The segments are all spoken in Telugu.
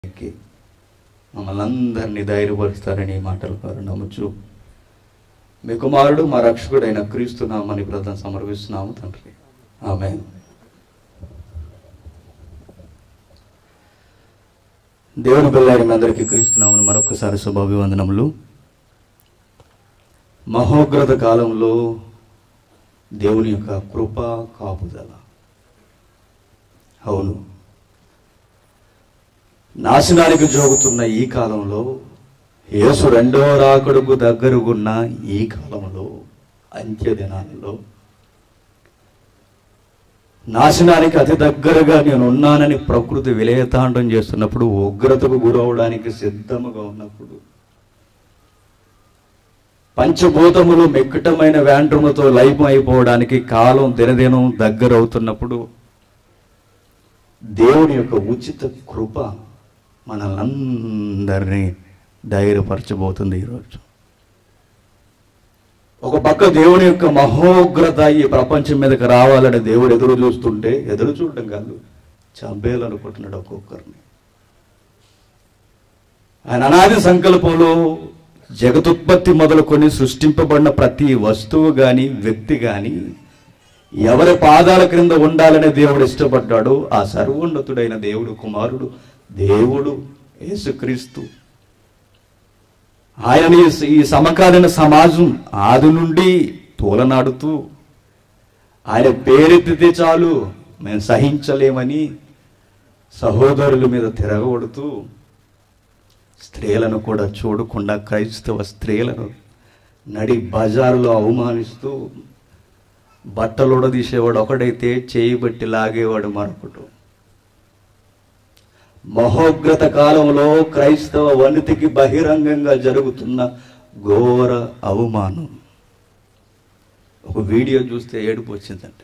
ఎక్కి మమ్మల్ని అందరినీ ధైర్యపరుస్తారని ఈ మాటల ద్వారా నమ్ముచు మీ కుమారుడు మా రక్షకుడైన క్రీస్తున్నామని ప్రధాన సమర్పిస్తున్నాము తండ్రి ఆమె దేవుని పిల్లాడి మీ అందరికీ క్రీస్తున్నామని మరొకసారి శుభాభివందనములు మహోగ్రత కాలంలో దేవుని యొక్క కృప కాపుదల అవును నాశనానికి జోగుతున్న ఈ కాలంలో యేసు రెండవ రాకడుకు దగ్గరగున్న ఈ కాలంలో అంత్య దినాలలో నాశనానికి అతి దగ్గరగా నేను ఉన్నానని ప్రకృతి విలయతాండం చేస్తున్నప్పుడు ఉగ్రతకు గురవడానికి సిద్ధముగా ఉన్నప్పుడు పంచభూతములు మెక్కటమైన వ్యాండ్రముతో లైఫ్ అయిపోవడానికి కాలం దినదినం దగ్గర అవుతున్నప్పుడు దేవుని యొక్క ఉచిత కృప మనల్నందరినీ ధైర్యపరచబోతుంది ఈరోజు ఒక పక్క దేవుని యొక్క మహోగ్రత ఈ ప్రపంచం మీదకి రావాలని దేవుడు ఎదురు చూస్తుంటే ఎదురు చూడడం కాదు చంపేయాలనుకుంటున్నాడు ఒక్కొక్కరిని ఆయన అనాది సంకల్పంలో జగతుత్పత్తి మొదలుకొని సృష్టింపబడిన ప్రతి వస్తువు గాని వ్యక్తి గాని ఎవరి పాదాల క్రింద ఉండాలని దేవుడు ఇష్టపడ్డాడు ఆ సర్వోన్నతుడైన దేవుడు కుమారుడు దేవుడు యేసుక్రీస్తు ఆయన ఈ- ఈ సమకాలీన సమాజం ఆది నుండి తోలనాడుతూ ఆయన పేరెత్తితే చాలు మేము సహించలేమని సహోదరుల మీద తిరగబడుతూ స్త్రీలను కూడా చూడకుండా క్రైస్తవ స్త్రీలను నడి బజారులో అవమానిస్తూ బట్టలు ఉడదీసేవాడు ఒకడైతే చేయి బట్టి లాగేవాడు మరొకడు మహోగ్రత కాలంలో క్రైస్తవ వనితికి బహిరంగంగా జరుగుతున్న ఘోర అవమానం ఒక వీడియో చూస్తే ఏడుపు వచ్చిందంటే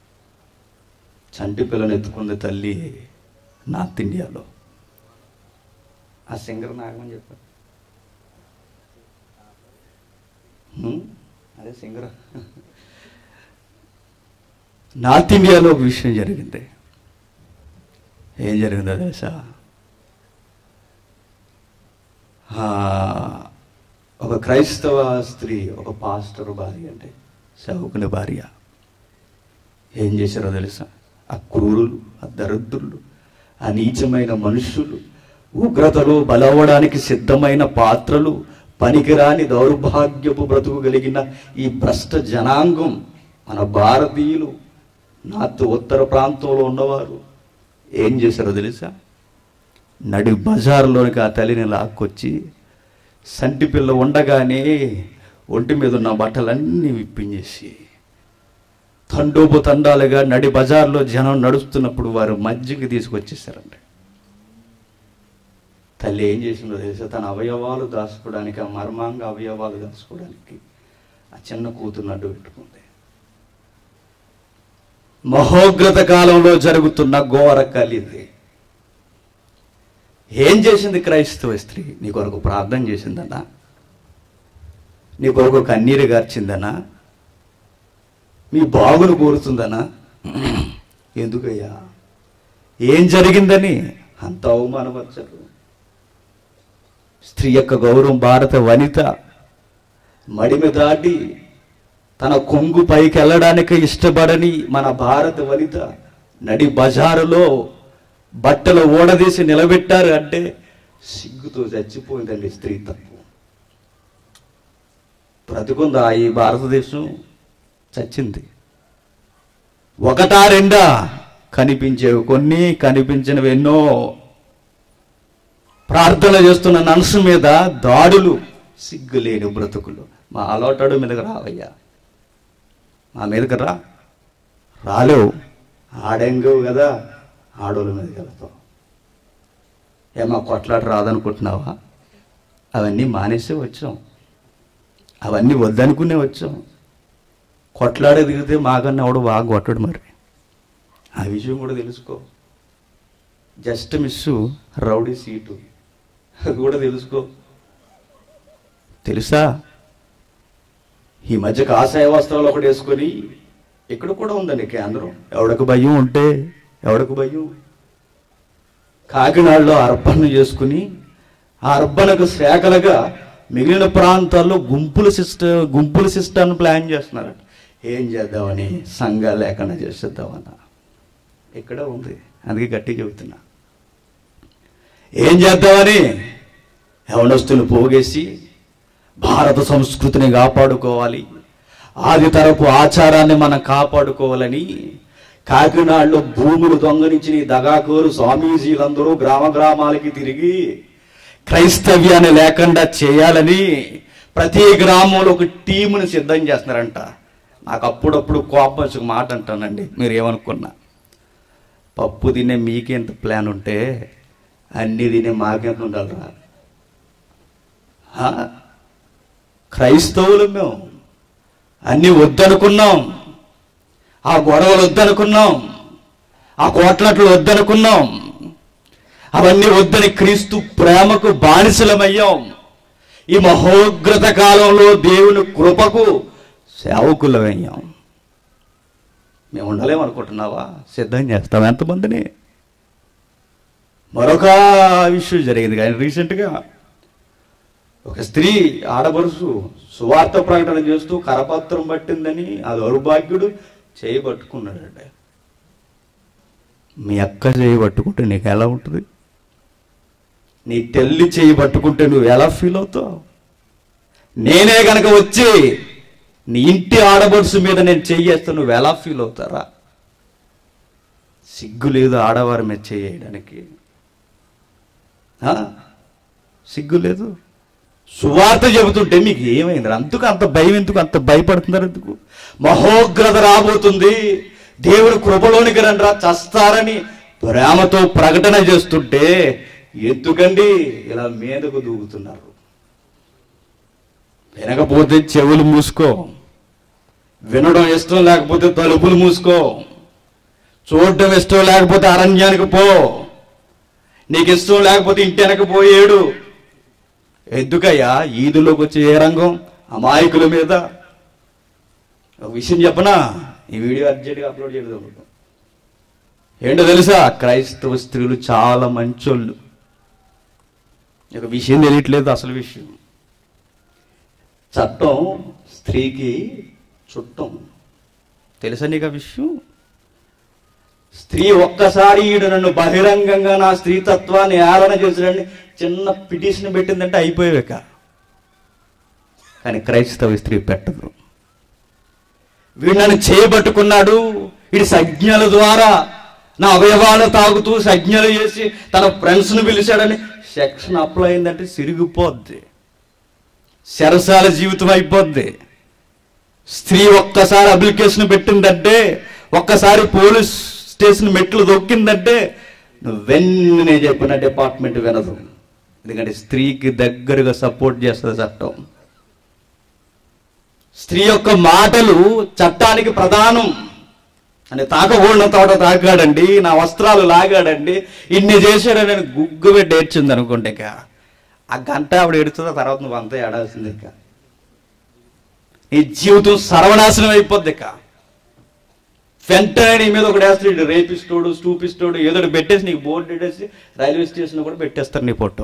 చంటి పిల్లని ఎత్తుకుంది తల్లి నార్త్ ఇండియాలో ఆ సింగర్ నాగమని చెప్పారు హ్మ్? అదే సింగర్ నార్త్ ఇండియాలో ఒక విషయం జరిగింది ఏం జరిగిందో తెలుసా ఆ, ఒక క్రైస్తవ స్త్రీ ఒక పాస్టర్ భార్య అంటే సేవకుని భార్య ఏం చేశారో తెలుసా ఆ క్రూరులు ఆ దరిద్రులు ఆ నీచమైన మనుషులు ఉగ్రతలో బలవడానికి సిద్ధమైన పాత్రలు పనికిరాని దౌర్భాగ్యపు బ్రతుకు కలిగిన ఈ భ్రష్ట జనాంగం మన భారతీయులు నార్త్ ఉత్తర ప్రాంతంలో ఉన్నవారు ఏం చేశారో తెలుసా నడి బజార్లోనికి ఆ తల్లిని లాక్కొచ్చి సంటి పిల్ల ఉండగానే ఒంటి మీద ఉన్న బట్టలన్నీ విప్పించేసి తండోపు తండాలుగా నడి బజార్లో జనం నడుస్తున్నప్పుడు వారు మధ్యకి తీసుకొచ్చేసారండి తల్లి ఏం చేసిందో తెలుసా తన అవయవాలు దాచుకోవడానికి ఆ మర్మాంగ అవయవాలు దాచుకోవడానికి ఆ చిన్న కూతురు అడ్డు పెట్టుకుంది మహోగ్రత కాలంలో జరుగుతున్న ఘోర కలిది ఏం చేసింది క్రైస్తవ స్త్రీ నీ కొరకు ప్రార్థన చేసిందనా నీ కొరకు కన్నీరు గార్చిందనా మీ బాగును కోరుతుందనా ఎందుకయ్యా ఏం జరిగిందని అంత అవమానపరచరు స్త్రీ యొక్క గౌరవం భారత వనిత మడిమి దాటి తన కొంగు పైకి వెళ్ళడానికి ఇష్టపడని మన భారత వనిత నడి బజారులో బట్టలు ఓడదీసి నిలబెట్టారు అంటే సిగ్గుతో చచ్చిపోయిందండి స్త్రీ తప్పు బ్రతుకుందా ఈ భారతదేశం చచ్చింది ఒకటా రెండా కనిపించేవి కొన్ని కనిపించినవి ఎన్నో ప్రార్థన చేస్తున్న నర్సు మీద దాడులు సిగ్గులేని బ్రతుకులు మా అలవాటాడు మీదకి రావయ్యా మా మీదకి రా రాలేవు ఆడెంగవు కదా ఆడోళ్ళ మీదకి వెళ్తావు ఏమా కొట్లాట రాదనుకుంటున్నావా అవన్నీ మానేసే వచ్చాం అవన్నీ వద్దనుకునే వచ్చాం కొట్లాడే దిగితే మాకన్నా ఎవడు బాగా కొట్టడు మరి ఆ విషయం కూడా తెలుసుకో జస్ట్ మిస్సు రౌడీ సీటు అది కూడా తెలుసుకో తెలుసా ఈ మధ్య కాషాయ వస్త్రాలు ఒకటి వేసుకొని ఇక్కడ కూడా ఉందండి కేంద్రం ఎవడకు భయం ఉంటే ఎవడకు భయం కాకినాడలో అర్పణ చేసుకుని ఆ అర్పణకు శాఖలుగా మిగిలిన ప్రాంతాల్లో గుంపుల సిస్టమ్ గుంపుల సిస్టాన్ని ప్లాన్ చేస్తున్నారు ఏం చేద్దామని సంఘాలు లేకుండా చేసేద్దామన్నా ఇక్కడ ఉంది అందుకే గట్టి చెబుతున్నా ఏం చేద్దామని యవనస్తులు పోగేసి భారత సంస్కృతిని కాపాడుకోవాలి ఆది తరపు ఆచారాన్ని మనం కాపాడుకోవాలని కాకినాడలో భూములు దొంగలించిన ఈ దగాకోరు స్వామీజీలందరూ గ్రామ గ్రామాలకి తిరిగి క్రైస్తవ్యాన్ని లేకుండా చేయాలని ప్రతి గ్రామంలో ఒక టీముని సిద్ధం చేస్తున్నారంట నాకు అప్పుడప్పుడు కోపం వచ్చి ఒక మాట అంటానండి మీరు ఏమనుకున్నా పప్పు తినే మీకెంత ప్లాన్ ఉంటే అన్ని తినే మాకెంత ఉండాలిరా హా? క్రైస్తవులు మేము అన్ని వద్దనుకున్నాం ఆ గొడవలు వద్దనుకున్నాం ఆ కోట్లట్లు వద్దనుకున్నాం అవన్నీ వద్దని క్రీస్తు ప్రేమకు బానిసలమయ్యాం ఈ మహోగ్రత కాలంలో దేవుని కృపకు సేవకులమయ్యాం మేము ఉండలేమనుకుంటున్నావా సిద్ధం చేస్తాం ఎంతమందిని మరొక విషయం జరిగింది కానీ రీసెంట్గా ఒక స్త్రీ ఆడపడుసు సువార్త ప్రకటన చేస్తూ కరపత్రం పట్టిందని ఆ దౌర్భాగ్యుడు చేయబట్టుకున్నాడండి మీ అక్క చేయి పట్టుకుంటే నీకు ఎలా ఉంటుంది నీ తెల్లి చేయి పట్టుకుంటే నువ్వు ఎలా ఫీల్ అవుతావు నేనే గనక వచ్చి నీ ఇంటి ఆడబడుసు మీద నేను చెయ్యేస్తే నువ్వు ఎలా ఫీల్ అవుతారా సిగ్గు లేదు ఆడవారి మీద చేయడానికి సిగ్గు లేదు సువార్త చెబుతుంటే మీకు ఏమైంది అందుకు అంత భయం ఎందుకు అంత భయపడుతున్నారు ఎందుకు మహోగ్రత రాబోతుంది దేవుని కృపలోనికి రండిరా చస్తారని ప్రేమతో ప్రకటన చేస్తుంటే ఎందుకండి ఇలా మీదకు దూకుతున్నారు వినకపోతే చెవులు మూసుకో వినడం ఇష్టం లేకపోతే తలుపులు మూసుకో చూడటం ఇష్టం లేకపోతే అరణ్యానికి పో నీకు ఇష్టం లేకపోతే ఇంటి వెనక పోయేడు ఎందుకయ్యా ఈదులోకి వచ్చే ఏ రంగం అమాయకుల మీద ఒక విషయం చెప్పనా ఈ వీడియో అర్జెంట్గా అప్లోడ్ చేయడం ఏంటో తెలుసా క్రైస్తవ స్త్రీలు చాలా మంచోళ్ళు ఒక విషయం తెలియట్లేదు అసలు విషయం చట్టం స్త్రీకి చుట్టం తెలుసా నీకు ఆ విషయం స్త్రీ ఒక్కసారి ఈడు నన్ను బహిరంగంగా నా స్త్రీతత్వాన్ని ఏలన చేసినని చిన్న పిటిషన్ పెట్టిందంటే అయిపోయేవిక కానీ క్రైస్తవ స్త్రీ పెట్టదు వీడు నన్ను చేయబట్టుకున్నాడు వీడి సంజ్ఞల ద్వారా నా అవయవాలు తాగుతూ సంజ్ఞలు చేసి తన ఫ్రెండ్స్ను పిలిచాడని సెక్షన్ అప్లై అయిందంటే సిరిగిపోద్ది శరసాల జీవితం అయిపోద్ది స్త్రీ ఒక్కసారి అప్లికేషన్ పెట్టిందంటే ఒక్కసారి పోలీస్ స్టేషన్ మెట్లు దొక్కిందంటే నువ్వెన్నే చెప్పిన డిపార్ట్మెంట్ వినదు ఎందుకంటే స్త్రీకి దగ్గరగా సపోర్ట్ చేస్తుంది చట్టం స్త్రీ యొక్క మాటలు చట్టానికి ప్రధానం అని తాకకూడన తోట తాకాడండి నా వస్త్రాలు లాగాడండి ఇన్ని చేశాడని నేను గుగ్గు పెట్టి ఏడ్చింది అనుకుంటే ఇక ఆ గంట ఆవిడ ఎడుతుందో తర్వాత నువ్వు అంతా ఏడాల్సింది ఇక నీ జీవితం సర్వనాశనం అయిపోద్ది ఇక వెంటనే నీ మీద ఒకటి వేస్తాడు రేపిస్తోడు స్టూపిస్తోడు ఏదో ఒకటి పెట్టేసి నీకు బోర్డు పెట్టేసి రైల్వే స్టేషన్ కూడా పెట్టేస్తారు నీ ఫోటో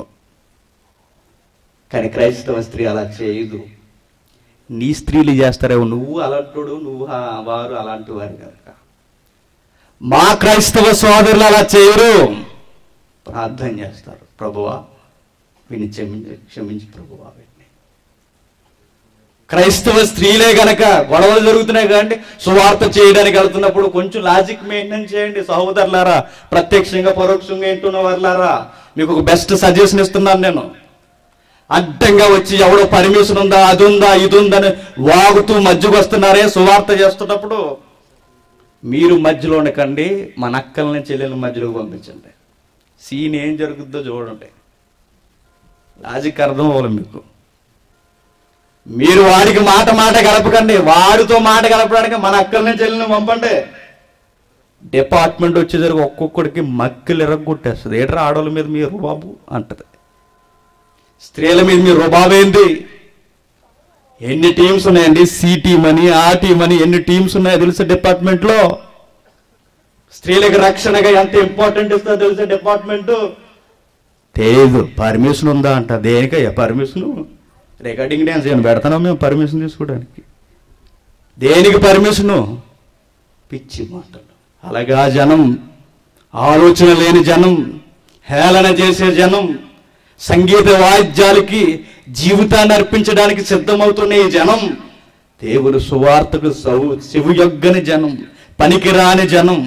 కానీ క్రైస్తవ స్త్రీ అలా చేయదు నీ స్త్రీలు చేస్తారేమో నువ్వు అలాంటోడు నువ్వు ఆ- వారు అలాంటి వారు కనుక మా క్రైస్తవ సోదరులు అలా చేయరు ప్రార్థన చేస్తారు ప్రభువా వీని క్షమించి క్షమించి ప్రభువా వీటిని క్రైస్తవ స్త్రీలే గనక గొడవలు జరుగుతున్నాయి కాబట్టి సువార్త చేయడానికి వెళ్తున్నప్పుడు కొంచెం లాజిక్ మెయింటైన్ చేయండి సహోదరులారా ప్రత్యక్షంగా పరోక్షంగా ఏంటున్న వారులారా మీకు ఒక బెస్ట్ సజెషన్ ఇస్తున్నాను నేను అడ్డంగా వచ్చి ఎవడో పర్మిషన్ ఉందా అది ఉందా ఇది ఉందని వాగుతూ మధ్యకు వస్తున్నారే సువార్త చేస్తున్నప్పుడు మీరు మధ్యలో ఉండకండి మన అక్కల్ని చెల్లెల మధ్యలోకి పంపించండి సీన్ ఏం జరుగుద్దో చూడండి లాజిక్ అర్థం అవ్వాలి మీకు మీరు వాడికి మాట మాట గడపకండి వాడితో మాట గడపడానికి మన అక్కల్ని చెల్లెల్ని పంపండి డిపార్ట్మెంట్ వచ్చేసరికి ఒక్కొక్కడికి మక్కలు ఎరగొట్టేస్తుంది ఏట్రా ఆడవాళ్ళ మీద మీరు బాబు అంటది స్త్రీల మీద మీ రుబాబేంది ఎన్ని టీమ్స్ ఉన్నాయండి సి టీం అని ఆ టీం అని ఎన్ని టీమ్స్ ఉన్నాయో తెలుసా డిపార్ట్మెంట్లో స్త్రీలకు రక్షణగా ఎంత ఇంపార్టెంట్ ఇస్తుందో తెలుసా డిపార్ట్మెంట్ తెలియదు పర్మిషన్ ఉందా అంట దేనికయ్యా పర్మిషన్ రికార్డింగ్ డ్యాన్స్ ఏమైనా పెడతాం మేము పర్మిషన్ తీసుకోవడానికి దేనికి పర్మిషను పిచ్చి మాటలు అలాగా జనం ఆలోచన లేని జనం హేళన చేసే జనం సంగీత వాయిద్యాలకి జీవితాన్ని అర్పించడానికి సిద్ధమవుతున్న ఈ జనం దేవుడు సువార్తకు సౌ శివుయొగ్గని జనం పనికిరాని జనం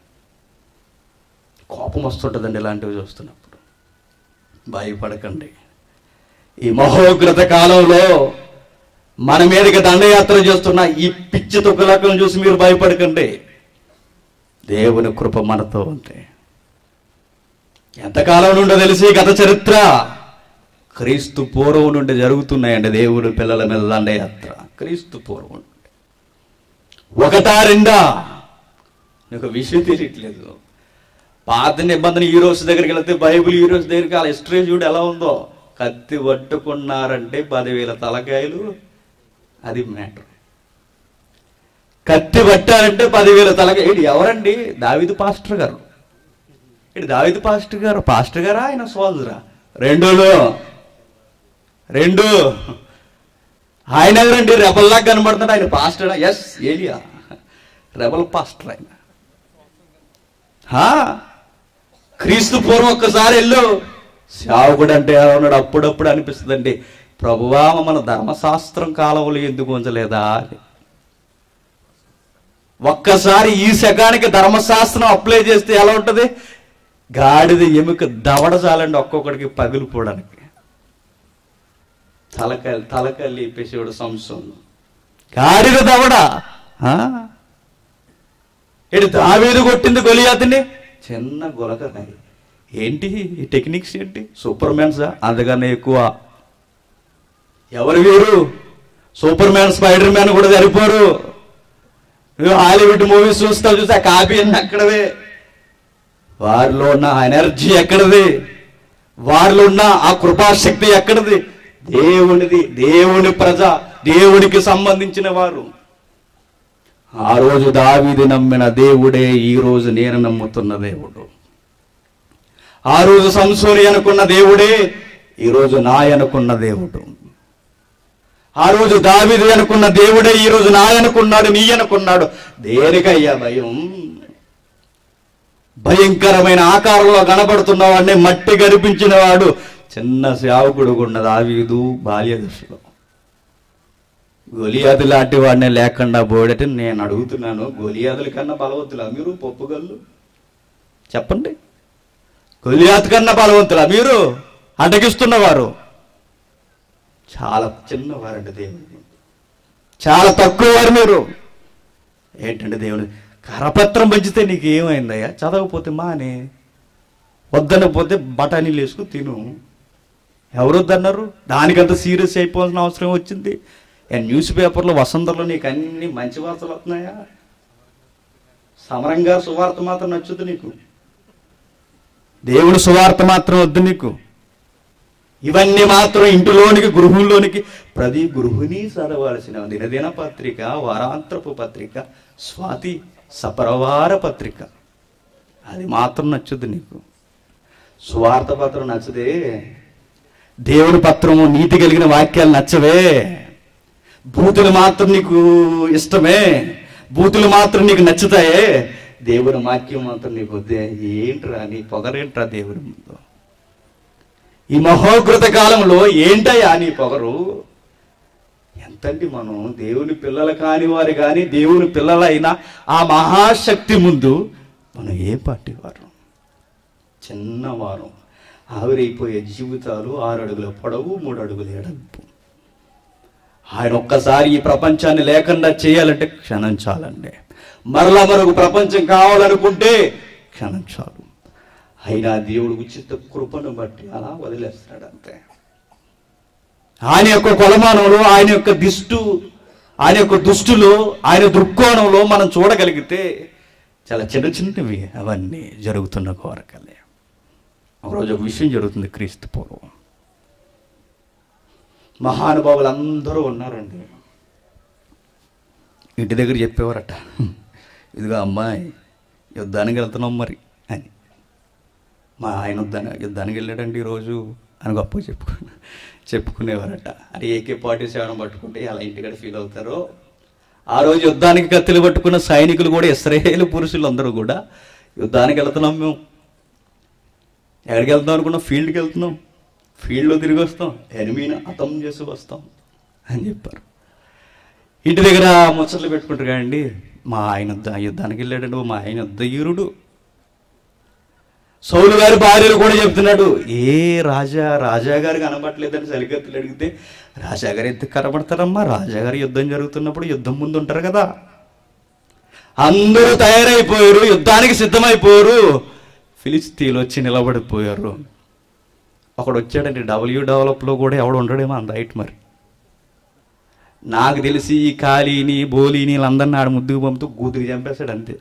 కోపం వస్తుంటుందండి ఇలాంటివి చూస్తున్నప్పుడు భయపడకండి ఈ మహోగ్రత కాలంలో మన మీదకి దండయాత్ర చేస్తున్న ఈ పిచ్చి తొక్కులకం చూసి మీరు భయపడకండి దేవుని కృప మనతో ఉంది ఎంతకాలం నుండో తెలిసి గత చరిత్ర క్రీస్తు పూర్వం నుండి జరుగుతున్నాయండి దేవుని పిల్లల మీద దండయాత్ర క్రీస్తు పూర్వం నుండి ఒకటా రెండా నీకు విషయం తెలియట్లేదు పాత నిబంధన ఈ రోజు దగ్గరికి వెళ్తే బైబిల్ ఈ రోజు దగ్గరికి వాళ్ళ హిస్టరీ చూడు ఎలా ఉందో కత్తి పట్టుకున్నారంటే పదివేల తలకాయలు అది మ్యాటర్ కత్తి పట్టారంటే పదివేల తలకాయ ఏంటి ఎవరండి దావిదు పాస్టర్ గారు ఇటు దావిదు పాస్టర్ గారు పాస్టర్ గారా ఆయన సోదరా రెండులో రెండు ఆయన ఎవరండి రెబల్లాగా కనబడుతున్నాడు ఆయన pastor S Eliya rebel pastor ఆయన హా? క్రీస్తు పూర్వం ఒక్కసారి వెళ్ళు సేవకుడు అంటే ఎలా ఉన్నాడు అప్పుడప్పుడు అనిపిస్తుందండి ప్రభువా మన ధర్మశాస్త్రం కాలంలో ఎందుకు ఉంచలేదా అని ఒక్కసారి ఈ శకానికి ధర్మశాస్త్రం అప్లై చేస్తే ఎలా ఉంటది గాడిద ఎముక దవడ చాలండి ఒక్కొక్కడికి పగిలిపోవడానికి తలకాయ తలకాయ లేపేసేవాడు సంసం గాడిద దవడ ఆ? ఇటు దావీదు కొట్టింది గొలియాతిని చిన్న గొలకరాయి ఏంటి ఈ టెక్నిక్స్ ఏంటి సూపర్ మ్యాన్సా అంతకన్నా ఎక్కువ ఎవరు వీరు సూపర్ మ్యాన్ స్పైడర్ మ్యాన్ కూడా సరిపోరు నువ్వు హాలీవుడ్ మూవీస్ చూస్తావు చూస్తే ఆ కాపీ అన్ని అక్కడవే వారిలో ఉన్న ఆ ఎనర్జీ ఎక్కడది వారిలో ఉన్న ఆ కృపాశక్తి ఎక్కడది దేవునిది దేవుని ప్రజ దేవునికి సంబంధించిన వారు ఆ రోజు దావీది నమ్మిన దేవుడే ఈ రోజు నేను నమ్ముతున్న దేవుడు ఆ రోజు సంసోని అనుకున్న దేవుడే ఈ రోజు నా అనుకున్న దేవుడు ఆ రోజు దావీదు అనుకున్న దేవుడే ఈ రోజు నా అనుకున్నాడు నీ అనుకున్నాడు దేనికయ్యా భయం భయంకరమైన ఆకారంలో కనబడుతున్న వాడిని మట్టి గరిపించిన వాడు చిన్న సేవకుడు ఉన్న దావీదు బాల్య దశలో గొలియాదు లాంటి వాడిని లేకుండా పోడట నేను అడుగుతున్నాను గొలియాదుల కన్నా బలవంతులా మీరు పప్పుగల్లు చెప్పండి గొలియాత్ కన్నా బలవంతులా మీరు అటగిస్తున్నవారు చాలా చిన్నవారండి దేవుని చాలా తక్కువ వారు మీరు ఏంటంటే దేవుని కరపత్రం పంచితే నీకు ఏమైందయ్యా చదవకపోతే మానే వద్దనకపోతే బఠానీలు వేసుకుని తిను ఎవరు వద్దన్నారు దానికంత సీరియస్ అయిపోవాల్సిన అవసరం వచ్చింది ఏ న్యూస్ పేపర్లో వసంతలో నీకు అన్ని మంచి వార్తలు వస్తున్నాయా సమరంగా సువార్త మాత్రం నచ్చుద్ది నీకు దేవుని సువార్త మాత్రం వద్దు నీకు ఇవన్నీ మాత్రం ఇంటిలోనికి గృహంలోనికి ప్రతి గృహిణి చదవాల్సిన దినదిన పత్రిక వారాంతరపు పత్రిక స్వాతి సపరవార పత్రిక అది మాత్రం నచ్చుద్ది నీకు సువార్త పత్రం నచ్చదే దేవుని పత్రము నీతి కలిగిన వాక్యాలు నచ్చవే బూతులు మాత్రం నీకు ఇష్టమే బూతులు మాత్రం నీకు నచ్చుతాయే దేవుని వాక్యం మాత్రం నీకు వద్దే ఏంట్రా నీ పొగరేంట్రా దేవుని ముందు ఈ మహోగ్రత కాలంలో ఏంటయ్యా నీ పొగరు ఎంతండి మనం దేవుని పిల్లలు కాని వారు కానీ దేవుని పిల్లలైన ఆ మహాశక్తి ముందు మనం ఏ పార్టీ వారు చిన్నవారు ఆవిరైపోయే జీవితాలు ఆరు అడుగుల పొడవు మూడు అడుగుల ఎడల్పు ఆయన ఒక్కసారి ఈ ప్రపంచాన్ని లేకుండా చేయాలంటే క్షణం చాలండి మరలా మరొక ప్రపంచం కావాలనుకుంటే క్షణం చాలు అయినా దేవుడు ఉచిత కృపను బట్టి అలా వదిలేస్తాడు అంతే ఆయన యొక్క కొలమానంలో ఆయన యొక్క దిష్టు ఆయన యొక్క దుష్టులో ఆయన దృక్కోణంలో మనం చూడగలిగితే చాలా చిన్న చిన్నవి అవన్నీ జరుగుతున్న కోరకలే ఒకరోజు ఒక విషయం జరుగుతుంది క్రీస్తు పూర్వం మహానుభావులు అందరూ ఉన్నారండి ఇంటి దగ్గర చెప్పేవారట ఇదిగో అమ్మాయి యుద్ధానికి వెళ్తున్నాం మరి అని మా ఆయన యుద్ధాన్ని యుద్ధానికి వెళ్ళాడండి ఈరోజు అని గొప్ప చెప్పుకు చెప్పుకునేవారట అది ఏకే ఫార్టీ సెవెన్ పట్టుకుంటే అలా ఇంటికాడ ఫీల్ అవుతారో ఆ రోజు యుద్ధానికి కత్తులు పట్టుకున్న సైనికులు కూడా ఇస్రాయేలు పురుషులు అందరూ కూడా యుద్ధానికి వెళ్తున్నాం మేము ఎక్కడికి వెళ్తాం అనుకున్నాం ఫీల్డ్కి వెళ్తున్నాం ఫీల్డ్లో తిరిగి వస్తాం ఎనిమిని అతం చేసి వస్తాం అని చెప్పారు ఇంటి దగ్గర ముచ్చట్లు పెట్టుకుంటారు కదండి మా ఆయన యుద్ధ- యుద్ధానికి వెళ్ళాడండి మా ఆయన యుద్ధ వీరుడు సౌలు గారి భార్యలు కూడా చెప్తున్నాడు ఏ రాజా రాజా గారు కనబట్టలేదని సరిగత్తులు అడిగితే రాజా గారు ఎందుకు కనబడతారమ్మా రాజా గారి యుద్ధం జరుగుతున్నప్పుడు యుద్ధం ముందు ఉంటారు కదా అందరూ తయారైపోయారు యుద్ధానికి సిద్ధమైపోయారు ఫిలిస్తీన్లు వచ్చి నిలబడిపోయారు ఒకడు వచ్చాడండి డబ్ల్యూ డెవలప్లో కూడా ఎవడు ఉండడేమో అంత హైట్ మరి నాకు తెలిసి ఈ ఖాళీని బోలీని వీళ్ళందరినీ ఆడ ముద్దుకు పంపుతూ గూతుకు చంపేశాడు అంతే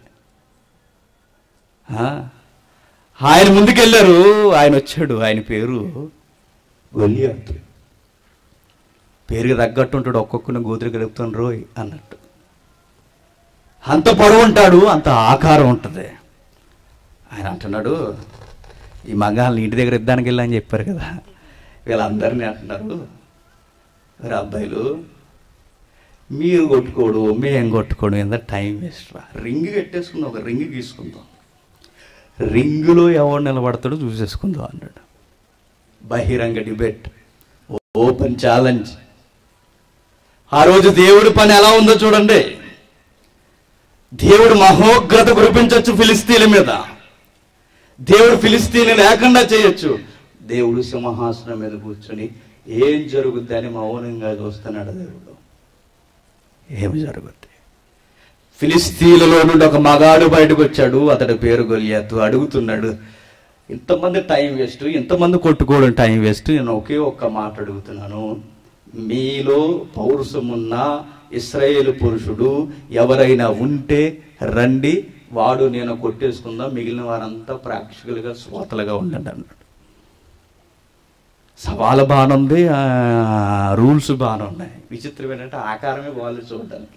ఆ? ఆయన ముందుకెళ్ళారు ఆయన వచ్చాడు ఆయన పేరు గొలియాతు పేరుకి తగ్గట్టు ఉంటాడు ఒక్కొక్కరిని గోతులు గడుపుతాను రోయ్ అన్నట్టు అంత పొడవు ఉంటాడు అంత ఆకారం ఉంటుంది ఆయన అంటున్నాడు ఈ మగాళ్ళని ఇంటి దగ్గర ఇద్దానికి వెళ్ళని చెప్పారు కదా వీళ్ళందరినీ అంటున్నారు మరి అబ్బాయిలు మీరు కొట్టుకోడు మేము కొట్టుకోడు ఎంత టైం వేస్ట్ రా రింగ్ కట్టేసుకుందాం ఒక రింగ్ గీసుకుందాం రింగులో ఎవడు నిలబడతాడో చూసేసుకుందాం అన్నాడు బహిరంగ డిబేట్ ఓపెన్ ఛాలెంజ్ ఆ రోజు దేవుడి పని ఎలా ఉందో చూడండి దేవుడు మహోగ్రత కురిపించవచ్చు ఫిలిస్తీన్ల మీద దేవుడు ఫిలిస్తీన్ లేకుండా చేయొచ్చు దేవుడు సింహాసనం మీద కూర్చొని ఏం జరుగుద్ది అని మౌనంగా చూస్తున్నాడు దేవుడు ఏమి జరుగుద్ది ఫిలిస్తీన్లలో నుండి ఒక మగాడు బయటకు వచ్చాడు అతడి పేరు గొలియాతు అడుగుతున్నాడు ఇంతమంది టైం వేస్ట్ ఇంతమంది కొట్టుకోవడం టైం వేస్ట్ నేను ఒకే ఒక్క మాట అడుగుతున్నాను మీలో పౌరుషమున్న ఇస్రాయేల్ పురుషుడు ఎవరైనా ఉంటే రండి వాడు నేను కొట్టేసుకుందాం మిగిలిన వారంతా ప్రాక్టికల్గా శ్రోతలుగా ఉండండి అన్నాడు సవాలు బాగుంది రూల్స్ బాగానే ఉన్నాయి విచిత్రం ఏంటంటే ఆకారమే బాగాలేదు చూడడానికి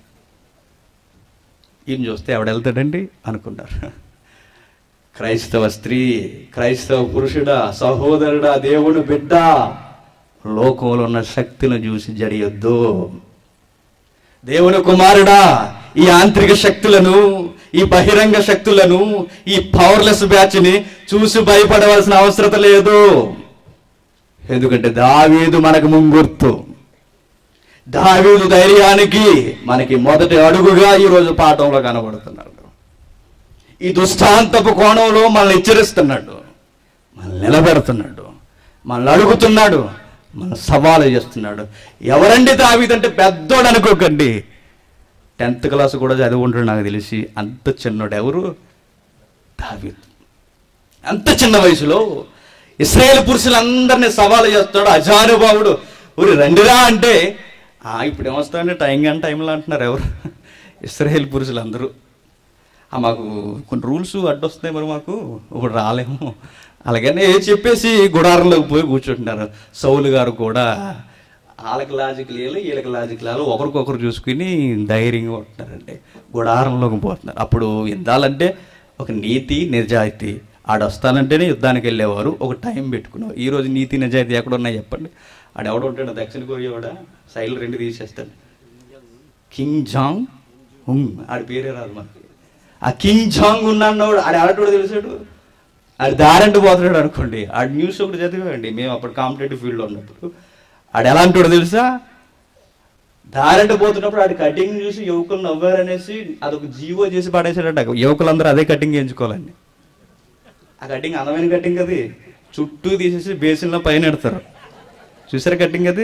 ఈయన చూస్తే ఎవడెళ్తాడండి అనుకున్నారు క్రైస్తవ స్త్రీ క్రైస్తవ పురుషుడా సహోదరుడా దేవుడు బిడ్డ లోకంలో ఉన్న శక్తిని చూసి జడియొద్దు దేవుని కుమారుడా ఈ ఆంతరిక శక్తులను ఈ బహిరంగ శక్తులను ఈ పవర్లెస్ బ్యాచ్ ని చూసి భయపడవలసిన అవసరం లేదు ఎందుకంటే దావీదు మనకు ముంగుర్తు దావీదు ధైర్యానికి మనకి మొదటి అడుగుగా ఈరోజు పాఠంలో కనబడుతున్నాడు ఈ దుష్టాంతపు కోణంలో మనల్ని హెచ్చరిస్తున్నాడు మనల్ని నిలబెడుతున్నాడు మనల్ని అడుగుతున్నాడు మన సవాలు చేస్తున్నాడు ఎవరండి దావీదంటే పెద్దోడు అనుకోకండి టెన్త్ క్లాస్ కూడా చదివి ఉంటాడు నాకు తెలిసి అంత చిన్నోడు ఎవరు దావీదు అంత చిన్న వయసులో ఇస్రాయేల్ పురుషులందరినీ సవాలు చేస్తాడు అజానుభావుడు ఊరి రండిరా అంటే "ఆ, ఇప్పుడు ఏమొస్తాడంటే టైం కానీ టైంలో అంటున్నారు ఎవరు ఇస్రాయేల్ పురుషులందరూ "ఆ, మాకు కొన్ని రూల్స్ అడ్డొస్తున్నాయి మరి మాకు ఇప్పుడు రాలేము అలాగనే చెప్పేసి గుడారంలోకి పోయి కూర్చుంటున్నారు సౌలు గారు కూడా వాళ్ళకి లాజిక్ లేదు వీళ్ళకి లాజిక్ లేదు ఒకరికొకరు చూసుకుని ధైర్యంగా ఉంటున్నారండి గుడారంలోకి పోతున్నారు అప్పుడు యుద్ధాలంటే ఒక నీతి నిజాయితీ ఆడొస్తానంటేనే యుద్ధానికి వెళ్ళేవారు ఒక టైం పెట్టుకున్నారు ఈ రోజు నీతి నిజాయితీ ఎక్కడ ఉన్నాయి చెప్పండి ఆడ ఎవడు ఉంటాడు దక్షిణ కొరియా వాడ సైడ్లు రెండు తీసేస్తాడు కింగ్ జాంగ్ హుంగ్ ఆడి పేరే రాదు మనకి ఆ కింగ్ జాంగ్ ఉన్నాడు ఆడ ఆడటోడు తెలిసాడు ఆడు దారంటూ పోతున్నాడు అనుకోండి ఆడు న్యూస్ ఒకటి చదివాండి మేము అప్పుడు కాంపిటేటివ్ ఫీల్డ్లో ఉన్నప్పుడు ఆడు ఎలా అంటాడో తెలుసా దారంట పోతున్నప్పుడు ఆడి కటింగ్ చూసి యువకులు నవ్వారనేసి అదొక జీవో చేసి పడేసాడట యువకులందరూ అదే కటింగ్ ఎంచుకోవాలండి ఆ కటింగ్ అందమైన కటింగ్ అది చుట్టూ తీసేసి బేసిన్లో పైన ఎడతారు చూసారా కటింగ్ అది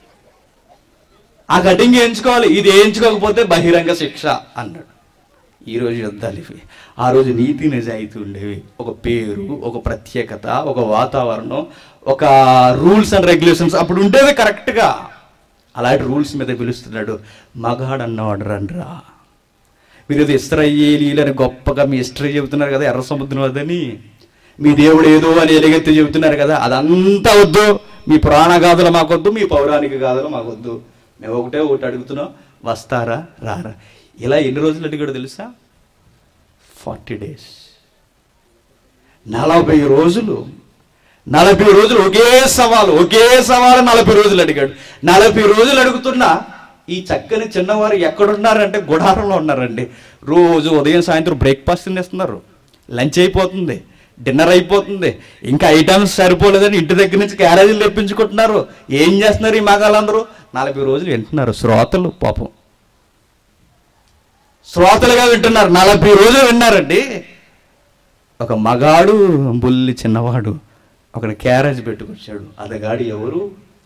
ఆ కటింగ్ వేయించుకోవాలి ఇది వేయించుకోకపోతే బహిరంగ శిక్ష అన్నాడు ఈ రోజు యుద్ధాలు ఇవి ఆ రోజు నీతి నిజాయితీ ఉండేవి ఒక పేరు ఒక ప్రత్యేకత ఒక వాతావరణం ఒక రూల్స్ అండ్ రెగ్యులేషన్స్ అప్పుడు ఉండేవి కరెక్ట్గా అలాంటి రూల్స్ మీద పిలుస్తున్నాడు మగాడు అన్నవాడు రండ్రా మీరు ఇది ఇస్రాయేలీలని గొప్పగా మీ హిస్టరీ చెబుతున్నారు కదా ఎర్ర సముద్రం అదని మీ దేవుడు ఏదో అని ఎలుగెత్తి చెబుతున్నారు కదా అదంతా వద్దు మీ పురాణ గాథలు మాకొద్దు మీ పౌరాణిక గాథలు మాకొద్దు మేము ఒకటే ఒకటి అడుగుతున్నాం వస్తారా రారా ఇలా ఎన్ని రోజులు అడిగాడు తెలుసా ఫార్టీ డేస్ నలభై రోజులు నలభై రోజులు ఒకే సవాలు ఒకే సవాలు నలభై రోజులు అడిగాడు నలభై రోజులు అడుగుతున్నా ఈ చక్కని చిన్నవారు ఎక్కడున్నారంటే గుడారంలో ఉన్నారండి రోజు ఉదయం సాయంత్రం బ్రేక్ఫాస్ట్ తినేస్తున్నారు లంచ్ అయిపోతుంది డిన్నర్ అయిపోతుంది ఇంకా ఐటమ్స్ సరిపోలేదని ఇంటి దగ్గర నుంచి క్యారేజీలు తెప్పించుకుంటున్నారు ఏం చేస్తున్నారు ఈ మగాళ్ళందరూ నలభై రోజులు వింటున్నారు శ్రోతలు పాపం శ్రోతలుగా వింటున్నారు నలభై రోజులు విన్నారండి ఒక మగాడు బుల్లి చిన్నవాడు ఒకడు క్యారేజ్ పెట్టుకొచ్చాడు అతగాడు ఎవరు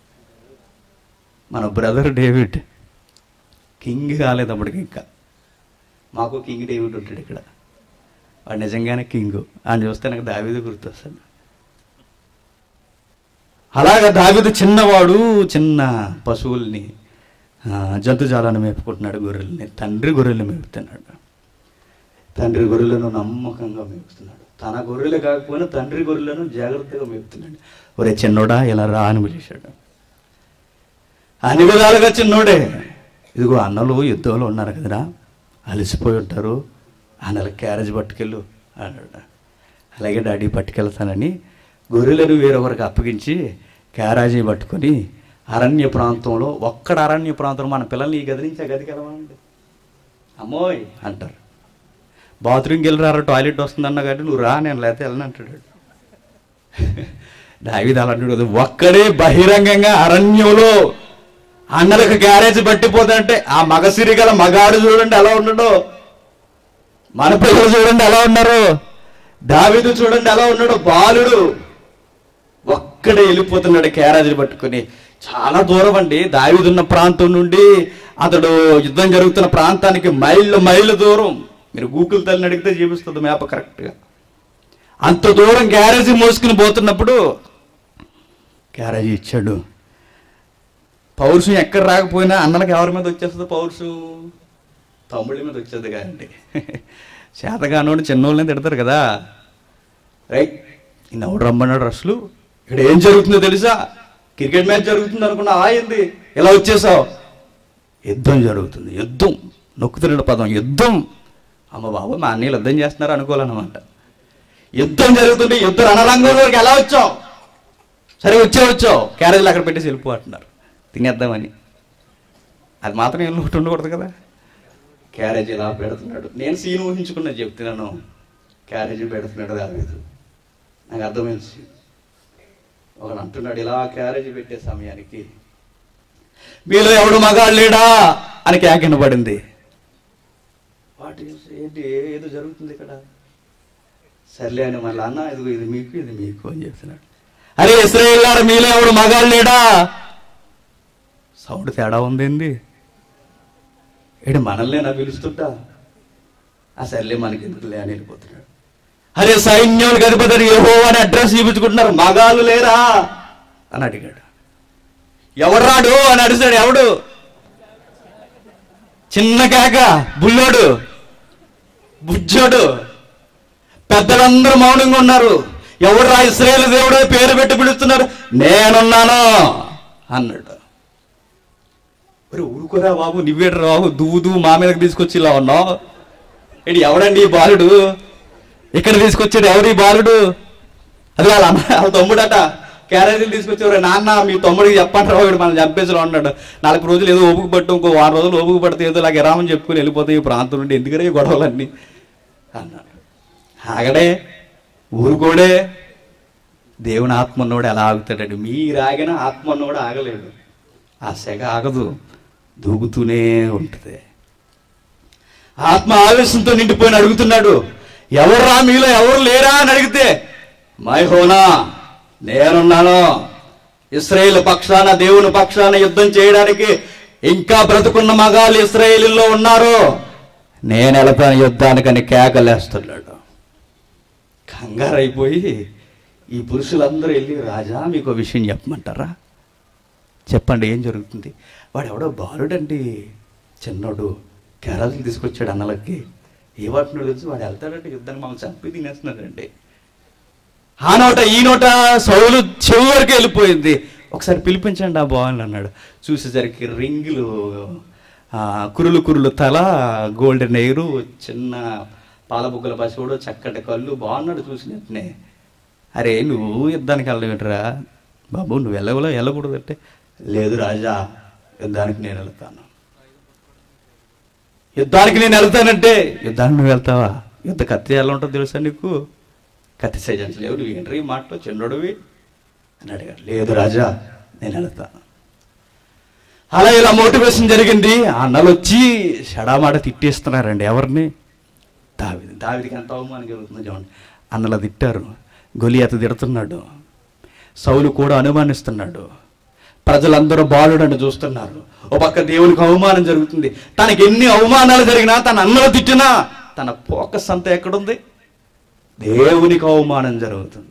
మన బ్రదర్ డేవిడ్ కింగ్ కాలేదు అప్పటికి ఇంకా మాకు కింగ్ డేవిడ్ ఉంటాడు ఇక్కడ వాడు నిజంగానే కింగ్ ఆయన చూస్తే నాకు దావీదు గుర్తొస్తాడు అలాగా దావీదు చిన్నవాడు చిన్న పశువుల్ని ఆ, జంతుజాలాన్ని మేపుకుంటున్నాడు గొర్రెల్ని తండ్రి గొర్రెల్ని మేపుతున్నాడు తండ్రి గొర్రెలను నమ్మకంగా మేపుతున్నాడు తన గొర్రెలు కాకపోయినా తండ్రి గొర్రెలను జాగ్రత్తగా మేపుతున్నాడు ఒరే చిన్నోడా ఇలా రా అని పిలిచాడు అన్ని విధాలుగా చిన్నోడే ఇదిగో అన్నలు యుద్ధంలో ఉన్నారు కదరా అలసిపోయి ఉంటారు అన్నల క్యారేజ్ పట్టుకెళ్ళు అన్నాడు అలాగే డాడీ పట్టుకెళ్తానని గొర్రెలను వేరొకరికి అప్పగించి క్యారేజీ పట్టుకొని అరణ్య ప్రాంతంలో ఒక్కడ అరణ్య ప్రాంతంలో మన పిల్లల్ని ఈ గది నుంచి ఆ గదికి వెళ్ళమండి అమ్మోయ్ అంటారు బాత్రూమ్కి వెళ్ళి రా టాయిలెట్ వస్తుందన్న కాబట్టి నువ్వు రా నేను లేకపోతే వెళ్ళను అంటాడు దావిది అలా అంటాడు కదా, ఒక్కడే బహిరంగంగా అరణ్యంలో అన్నలకు గ్యారేజ్ పట్టిపోతుంటే ఆ మగసిరి గల మగాడు చూడండి ఎలా ఉండడో మన పిల్లలు చూడండి ఎలా ఉన్నారు దావిదు చూడండి ఎలా ఉన్నాడు బాలుడు ఒక్కడే వెళ్ళిపోతున్నాడు క్యారేజీలు పట్టుకొని చాలా దూరం అండి దావిదున్న ప్రాంతం నుండి అతడు యుద్ధం జరుగుతున్న ప్రాంతానికి మైళ్ళు మైళ్ళు దూరం మీరు గూగుల్ తల్లిని అడిగితే చూపిస్తుంది మ్యాప్ కరెక్ట్గా అంత దూరం గ్యారేజీ మోసుకుని పోతున్నప్పుడు క్యారేజీ ఇచ్చాడు పౌరుషం ఎక్కడ రాకపోయినా అన్నలకు ఎవరి మీద వచ్చేస్తుంది పౌరుషం తమ్ముళ్ళ మీద వచ్చేది కాదండి చేతగానోడు చిన్నోళ్ళని తిడతారు కదా రైట్ ఇన్ని ఎవడు రమ్మన్నాడు అసలు ఇక్కడ ఏం జరుగుతుందో తెలుసా క్రికెట్ మ్యాచ్ జరుగుతుంది అనుకున్నా ఆయింది ఎలా వచ్చేసావు యుద్ధం జరుగుతుంది యుద్ధం నొక్కుతున్నాడు పదం యుద్ధం అమ్మ బాబు మా అన్నయ్యలు యుద్ధం చేస్తున్నారు అనుకోవాలన్నమాట యుద్ధం జరుగుతుంది యుద్ధ రణరంగంలోకి ఎలా వచ్చావు సరే వచ్చే వచ్చావు క్యారేజీలు అక్కడ పెట్టేసి వెళ్ళిపో అంటున్నారు తినేద్దామని అది మాత్రం ఏం లోటు ఉండకూడదు కదా క్యారేజీ ఇలా పెడుతున్నాడు నేను సీన్ ఊహించుకున్నా చెప్తున్నాను క్యారేజీ పెడుతున్నాడు దావీదు నాకు అర్థమైంది scene. ఒకడు అంటున్నాడు ఇలా క్యారేజీ పెట్టే సమయానికి మీలో ఎవడు మగాడు లేడా అని కేకిన పడింది వాటి ఏంటి ఏదో జరుగుతుంది ఇక్కడ సర్లే అని మళ్ళీ అన్న ఇది ఇది మీకు ఇది మీకు అని చెప్తున్నాడు అరే ఇస్రాయేల్ గారు మీలో ఎవడు మగాడు లేడా సౌండ్ తేడా ఉందేంది ఏడు మనల్నే నా పిలుస్తుంటా ఆ సర్లే మనకి ఎందుకులే అని వెళ్ళిపోతున్నాడు అరే సైన్యానికి అధిపతి యహో అని అడ్రస్ చూపించుకుంటున్నారు మగాళ్ళు లేరా అని అడిగాడు ఎవడ్రాడు అని అడిగాడు ఎవడు చిన్న కేక బుల్లోడు బుజ్జోడు పెద్దలందరూ మౌనంగా ఉన్నారు ఎవరు ఇస్రాయేల్ దేవుడు అని పేరు పెట్టి పిలుస్తున్నారు నేనున్నాను అన్నాడు మరి ఊరుకోరా బాబు నువ్వేడు బాబు దువ్వు దువ్వు మా మీదకి తీసుకొచ్చి ఇలా ఉన్నావు ఏంటి ఎవడండి ఈ బాలుడు ఇక్కడ తీసుకొచ్చాడు ఎవరు ఈ బాలుడు అది వాళ్ళ అన్న వాళ్ళ తమ్ముడట క్యారేజీలు తీసుకొచ్చేవారు నాన్న మీ తమ్ముడికి చెప్పంటారా వాడు మనం చంపేసిలో ఉన్నాడు నాలుగు రోజులు ఏదో ఓపిక పట్టు ఇంకో వారం రోజులు ఓపిక పడితే ఏదో నాకు ఎరామని చెప్పుకుని వెళ్ళిపోతాయి ఈ ప్రాంతం నుండి ఎందుకనే ఈ గొడవలన్నీ అన్నాడు ఆగడే ఊరుకోడే దేవుని ఆత్మ ఉన్నోడు ఎలా ఆగుతాడండి మీరు ఆగిన ఆత్మ ఉన్నోడు ఆగలేడు ఆ సెగ ఆగదు దూకుతూనే ఉంటుంది ఆత్మ ఆవేశంతో నిండిపోయిన అడుగుతున్నాడు ఎవర్రా మీలో ఎవరు లేరా అని అడిగితే మైహోనా నేనున్నాను ఇస్రాయేల్ పక్షాన దేవుని పక్షాన యుద్ధం చేయడానికి ఇంకా బ్రతుకున్న మగాళ్ళు ఇస్రాయేలీల్లో ఉన్నారు నేను వెళతాను యుద్ధానికని కేకలేస్తున్నాడు కంగారు అయిపోయి ఈ పురుషులందరూ వెళ్ళి రాజా మీకు ఒక విషయం చెప్పమంటారా చెప్పండి ఏం జరుగుతుంది వాడు ఎవడో బాలుడండి చిన్నోడు కేరళకి తీసుకొచ్చాడు అన్నలకి ఏ వాటినో తెలుసు వాడు వెళ్తాడంటే యుద్ధాన్ని మమ్మల్ని చంపి తినేస్తున్నాడండి ఆ నోట ఈ నోట సౌలు చెవి వరకు వెళ్ళిపోయింది ఒకసారి పిలిపించండి ఆ బాగుంది అన్నాడు చూసేసరికి రింగులు ఆ, కురులు కురులు తల గోల్డెన్ ఎయిరు చిన్న పాలబుగ్గల పశువుడు చక్కటి కళ్ళు బాగున్నాడు చూసినట్టునే అరే నువ్వు యుద్ధానికి వెళ్ళవేంటరా బాబు నువ్వు వెళ్ళగలో వెళ్ళకూడదు అంటే లేదు రాజా యుద్ధానికి నేను వెళ్తాను యుద్ధానికి నేను వెళ్తానంటే యుద్ధానికి నువ్వు వెళ్తావా యుద్ధ కత్తి ఎలా ఉంటుందో తెలుసా నీకు కత్తి సైజన్స్ లేవు నువ్వు ఏంట్రీ ఈ మాటలో చిన్నోడివి అని అడిగాడు లేదు రాజా నేను వెళ్తాను అలా ఇలా మోటివేషన్ జరిగింది ఆ అన్నలు వచ్చి షడామాట తిట్టేస్తున్నారండి ఎవరిని దావిది దావిదికి ఎంత అవమానం జరుగుతుందో చూడండి అన్నలా తిట్టారు గొలియాత తిడుతున్నాడు సౌలు కూడా అనుమానిస్తున్నాడు ప్రజలందరూ బాలుడని చూస్తున్నారు ఓ పక్క దేవునికి అవమానం జరుగుతుంది తనకి ఎన్ని అవమానాలు జరిగినా తన అన్నలు తిట్టినా తన ఫోకస్ అంతా ఎక్కడుంది దేవునికి అవమానం జరుగుతుంది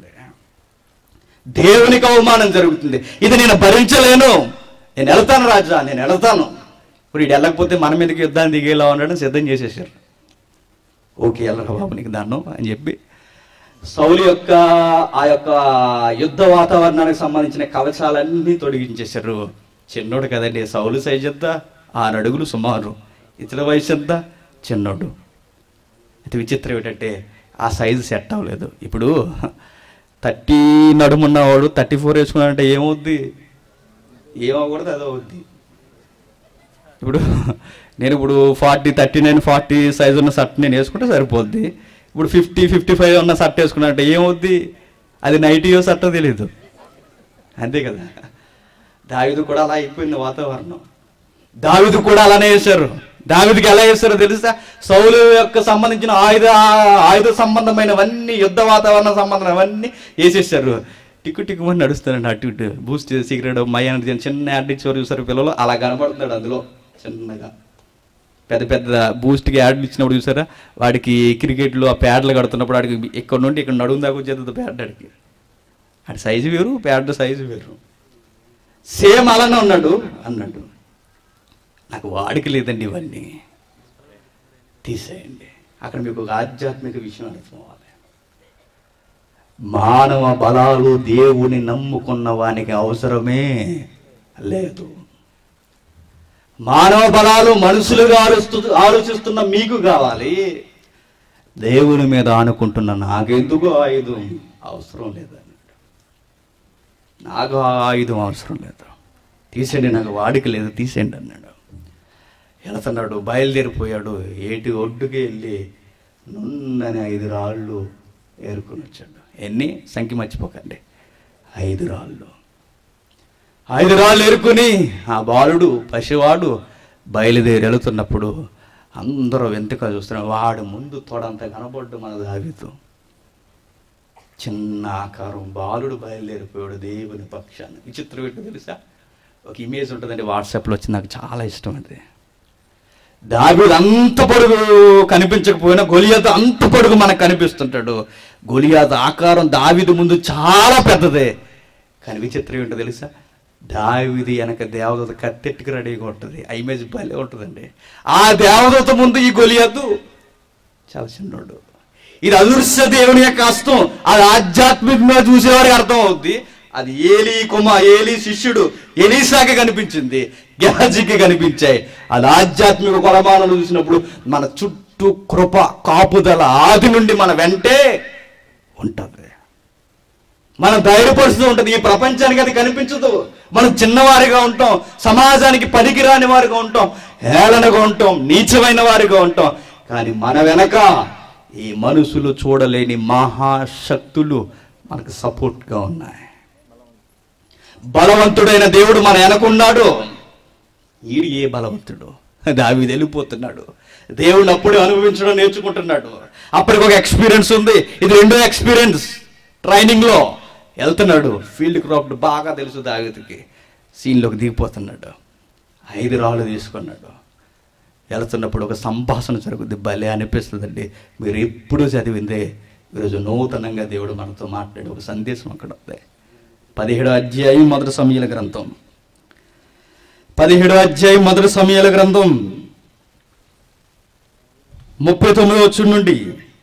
దేవునికి అవమానం జరుగుతుంది ఇది నేను భరించలేను నేను వెళ్తాను రాజా నేను వెళ్తాను ఇప్పుడు ఇటు వెళ్ళకపోతే మన మీదకి యుద్ధాన్ని దిగేలా ఉండడం సిద్ధం చేసేసారు ఓకే వెళ్ళరా బాబు నీకు దాన్నం అని చెప్పి సౌలు యొక్క ఆ యొక్క యుద్ధ వాతావరణానికి సంబంధించిన కవచాలన్నీ తొలగించేశారు చిన్నోడు కదండి సౌలు సైజ్ ఎంత ఆరు అడుగులు సుమారు ఇతర వయసు ఎంత చిన్నోడు అయితే విచిత్రం ఏంటంటే ఆ సైజు సెట్ అవ్వలేదు ఇప్పుడు థర్టీ నడుమున్నవాడు థర్టీ ఫోర్ వేసుకున్నాడంటే ఏమవుద్ది ఏమవ్వకూడదు అది అవుద్ది ఇప్పుడు నేను ఇప్పుడు forty thirty nine forty size ఉన్న షర్ట్ నేను వేసుకుంటే సరిపోద్ది ఇప్పుడు ఫిఫ్టీ ఫిఫ్టీ ఫైవ్ ఉన్న షర్ట్ వేసుకున్నట్టే ఏమవుద్ది అది నైటీయో షర్టో తెలీదు అంతే కదా దావిదు కూడా అలా అయిపోయింది వాతావరణం దావిదు కూడా అలానే వేశారు దావిదికి ఎలా వేస్తారో తెలుసా సౌలు యొక్క సంబంధించిన ఆయుధ ఆయుధ సంబంధమైనవన్నీ యుద్ధ వాతావరణ సంబంధమైనవన్నీ వేసేసారు టిక్కు టిక్కు నడుస్తారండి అటు ఇటు బూస్ట్ సీక్రెట్ మై అనేది చిన్న యాడ్ ఇచ్చేవారు చూసారు పిల్లలు అలా కనబడుతున్నాడు అందులో చిన్నగా పెద్ద పెద్ద బూస్ట్కి యాడ్లు ఇచ్చినప్పుడు చూసారా వాడికి క్రికెట్లో ఆ ప్యాడ్లు కడుతున్నప్పుడు వాడికి ఇక్కడ నుండి ఇక్కడ నడుము దాకా వచ్చేది ప్యాడ్ ఆడికి ఆడి సైజు వేరు ప్యాడ్ సైజు వేరు సేమ్ అలానే ఉన్నాడు అన్నాడు నాకు వాడికి లేదండి ఇవన్నీ తీసేయండి అక్కడ మీకు ఒక ఆధ్యాత్మిక విషయం అర్థమవ్వాలి మానవ బలాలు దేవుని నమ్ముకున్న వానికి అవసరమే లేదు మానవ బలాలు మనుషులుగా ఆలోచిస్తూ ఆలోచిస్తున్న మీకు కావాలి దేవుని మీద ఆనుకుంటున్న నాకెందుకు ఆయుధం అవసరం లేదని నాకు ఆ ఆయుధం అవసరం లేదు తీసేయండి నాకు వాడికి లేదు తీసేయండి అన్నాడు వెళుతున్నాడు బయలుదేరిపోయాడు ఏటి ఒడ్డుకి వెళ్ళి నున్నని ఐదు రాళ్ళు ఏరుకొని వచ్చాడు ఎన్ని సంఖ్య మర్చిపోకండి ఐదు రాళ్ళు ఐదు రాళ్ళు ఏరుకుని ఆ బాలుడు పసివాడు బయలుదేరి వెళుతున్నప్పుడు అందరూ వెంతగా చూస్తున్నారు వాడు ముందు తోడంత కనబడ్డు మన దావితో చిన్న ఆకారం బాలుడు బయలుదేరిపోయాడు దేవుని పక్షాన్ని విచిత్రం ఏంటో తెలుసా ఒక ఇమేజ్ ఉంటుందండి వాట్సాప్లో వచ్చి నాకు చాలా ఇష్టం అది దావీదు అంత పొడుగు కనిపించకపోయినా గొలియాత అంత పొడుగు మనకు కనిపిస్తుంటాడు గొలియాత ఆకారం దావీదు ముందు చాలా పెద్దదే కానీ విచిత్రం ఏంటో తెలుసా దావిది వెనక దేవదూత కత్తెట్టుకు రెడీగా ఉంటుంది ఆ ఇమేజ్ భలే ఉంటుందండి ఆ దేవదూత ముందు ఈ గొలియాతు చాలా చిన్నోడు ఇది అదృశ్య దేవుని యొక్క హస్తం అది ఆధ్యాత్మికంగా చూసేవారికి అర్థం అవుద్ది అది ఏలి కుమ ఏలి శిష్యుడు ఎలీసాకి కనిపించింది గెహజీకి కనిపించాయి అది ఆధ్యాత్మిక కొలమాలను చూసినప్పుడు మన చుట్టూ కృప కాపుదల ఆది నుండి మన వెంటే ఉంటుంది మనం ధైర్యపరుస్తూ ఉంటుంది ఈ ప్రపంచానికి అది కనిపించదు మనం చిన్నవారిగా ఉంటాం సమాజానికి పనికిరాని వారిగా ఉంటాం హేళనగా ఉంటాం నీచమైన వారిగా ఉంటాం కానీ మన వెనక ఈ మనుషులు చూడలేని మహాశక్తులు మనకు సపోర్ట్గా ఉన్నాయి బలవంతుడైన దేవుడు మన వెనకున్నాడు ఈడు ఏ బలవంతుడు దావి వెళ్ళిపోతున్నాడు దేవుడిని అప్పుడే అనుభవించడం నేర్చుకుంటున్నాడు అప్పటికి ఒక ఎక్స్పీరియన్స్ ఉంది ఇది రెండో ఎక్స్పీరియన్స్ ట్రైనింగ్ లో వెళ్తున్నాడు ఫీల్డ్ క్రాఫ్ట్ బాగా తెలుసు దావిదికి సీన్లోకి దిగిపోతున్నాడు ఐదు రాళ్ళు తీసుకున్నాడు వెళ్తున్నప్పుడు ఒక సంభాషణ జరుగుద్ది భలే అనిపిస్తుందండి మీరు ఎప్పుడు చదివిందే ఈరోజు నూతనంగా దేవుడు మనతో మాట్లాడే ఒక సందేశం అక్కడ ఉంది పదిహేడో అధ్యాయం మొదటి సమయాల గ్రంథం పదిహేడో అధ్యాయం మొదటి సమయాల గ్రంథం ముప్పై తొమ్మిదో వచ్చి నుండి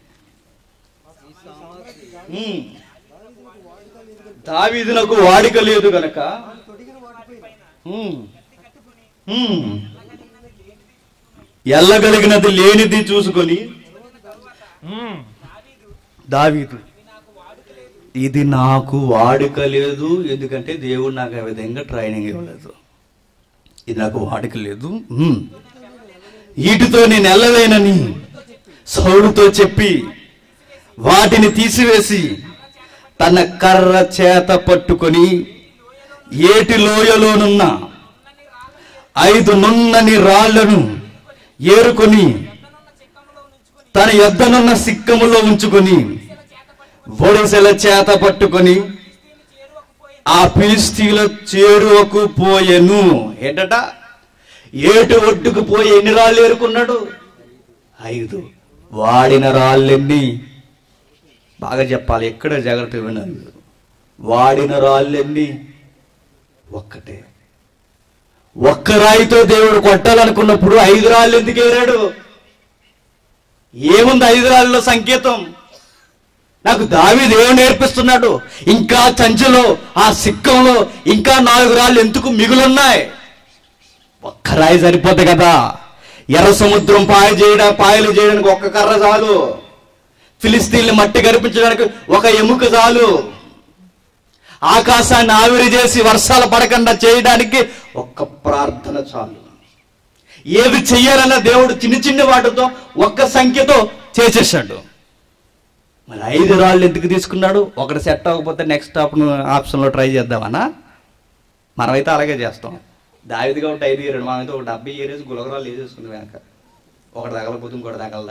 ఉమ్. దావీదునకు వాడిక లేదు గనక ఉమ్. ఉమ్. ఎల్లగలిగినది లేనిది చూసుకొని ఉమ్. దావీదు ఇది నాకు వాడుక లేదు ఎందుకంటే దేవుడు నాకు ఆ విధంగా ట్రైనింగ్ ఇవ్వలేదు ఇది నాకు వాడుక లేదు హ్మ్. వీటితో నేను వెళ్ళలేనని సౌలుతో చెప్పి వాటిని తీసివేసి తన కర్ర చేత పట్టుకొని ఏటి లోయలోనున్న ఐదు నున్నని రాళ్లను ఏరుకొని తన యొద్దనున్న సిక్కములో ఉంచుకొని ఒడిసెల చేత పట్టుకొని ఆ ఫిలిస్తీన్ల చేరువకు పోయెను ఏంటట ఏటు ఒడ్డుకు పోయి ఎన్ని రాళ్ళు ఏరుకున్నాడు ఐదు వాడిన రాళ్ళెన్ని బాగా చెప్పాలి ఎక్కడ జాగ్రత్త వినాలి వాడిన రాళ్ళెన్ని ఒక్కటే ఒక్క రాయితో దేవుడు కొట్టాలనుకున్నప్పుడు ఐదు రాళ్ళు ఎందుకు ఏరాడు ఏముంది ఐదు రాళ్ళలో సంకేతం నాకు దావి దేవుడు నేర్పిస్తున్నాడు ఇంకా చంచులో ఆ సిక్కంలో ఇంకా నాలుగు రాళ్ళు ఎందుకు మిగులున్నాయి ఒక్క రాయి సరిపోతుంది కదా ఎర్ర సముద్రం పాయ చేయడా పాయలు చేయడానికి ఒక్క కర్ర చాలు ఫిలిస్తీన్లు మట్టి కనిపించడానికి ఒక ఎముక చాలు ఆకాశాన్ని ఆవిరి చేసి వర్షాలు పడకుండా చేయడానికి ఒక్క ప్రార్థన చాలు ఏది చెయ్యాలన్న దేవుడు చిన్న చిన్న వాటితో ఒక్క సంఖ్యతో చేసేసాడు మరి ఐదు రాళ్ళు ఎందుకు తీసుకున్నాడు ఒకటి సెట్ అవ్వకపోతే నెక్స్ట్ ఆప్షన్లో ట్రై చేద్దామనా మనమైతే అలాగే చేస్తాం దావిది కాబట్టి ఐదు ఏరాడు మనమైతే ఒక డెబ్బై ఏరేసి గులగరాలు వేసేసుకుంది వెనక ఒకటి తగలపోతే ఇంకోటి తగలదా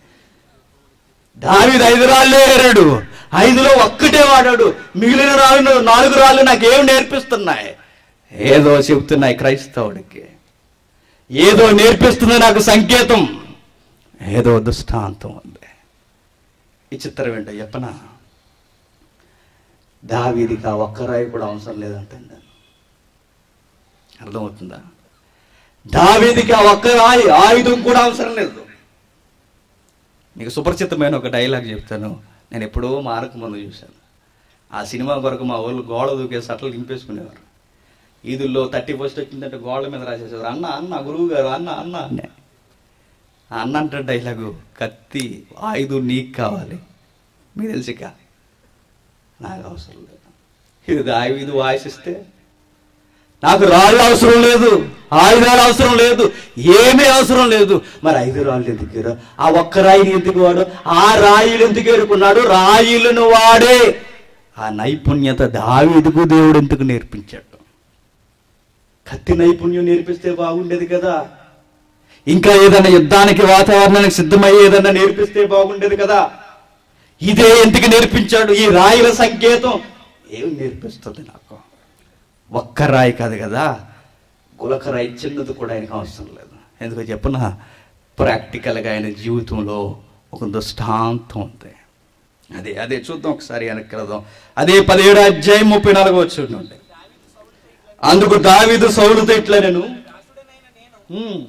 దావిది ఐదు రాళ్ళే ఏరాడు ఐదులో ఒక్కటే వాడాడు మిగిలిన రాళ్ళు నాలుగు రాళ్ళు నాకేం నేర్పిస్తున్నాయి ఏదో చెబుతున్నాయి క్రైస్తవుడికి ఏదో నేర్పిస్తుంది నాకు సంకేతం ఏదో దృష్టాంతం ఉంది ఈ చిత్రం ఏంటో చెప్పనా దావీదికి ఆ ఒక్క రాయి కూడా అవసరం లేదంటండి నేను అర్థమవుతుందా దావీదికి ఆ ఒక్క రాయి ఆయుధం కూడా అవసరం లేదు మీకు సుపరిచితమైన ఒక డైలాగ్ చెప్తాను నేను ఎప్పుడో మారకు ముందు చూశాను ఆ సినిమా కొరకు మా వాళ్ళు గోడ దూకేసి అట్లా నింపేసుకునేవారు ఈదుల్లో థర్టీ ఫస్ట్ వచ్చిందంటే గోడల మీద రాసేసేవారు అన్న అన్న గురువు గారు అన్న అన్న అన్నే ఆ అన్న అంటే డైలాగు కత్తి ఆయుధం నీకు కావాలి మీకు తెలిసిక నాకు అవసరం లేదు ఇది ఆయుధ వాయిస్ ఇస్తే నాకు రాళ్ళు అవసరం లేదు ఆయుధాలు అవసరం లేదు ఏమీ అవసరం లేదు మరి ఐదు రాళ్ళు ఎందుకు ఏరు? ఆ ఒక్క రాయిని ఎందుకు వాడు ఆ రాయిలు ఎందుకు ఏరుకున్నాడు రాయిలను వాడే ఆ నైపుణ్యత దావీదుకు దేవుడు ఎందుకు నేర్పించాడు కత్తి నైపుణ్యం నేర్పిస్తే బాగుండేది కదా ఇంకా ఏదైనా యుద్ధానికి వాతావరణానికి సిద్ధమయ్యే ఏదైనా నేర్పిస్తే బాగుండేది కదా ఇదే ఎందుకు నేర్పించాడు ఈ రాయిల సంకేతం ఏం నేర్పిస్తుంది నాకు ఒక్క రాయి కాదు కదా గులక రాయి చిన్నది కూడా ఆయనకు అవసరం లేదు ఎందుకో చెప్పిన ప్రాక్టికల్గా ఆయన జీవితంలో ఒక దృష్టాంతం ఉంది అదే అదే చూద్దాం ఒకసారి వెనక్కి వెళ్దాం అదే పదిహేడు అధ్యాయం ముప్పై నాలుగు వచ్చి అందుకు దావీదు సౌలుతో ఇట్లా నేను "ఉమ్,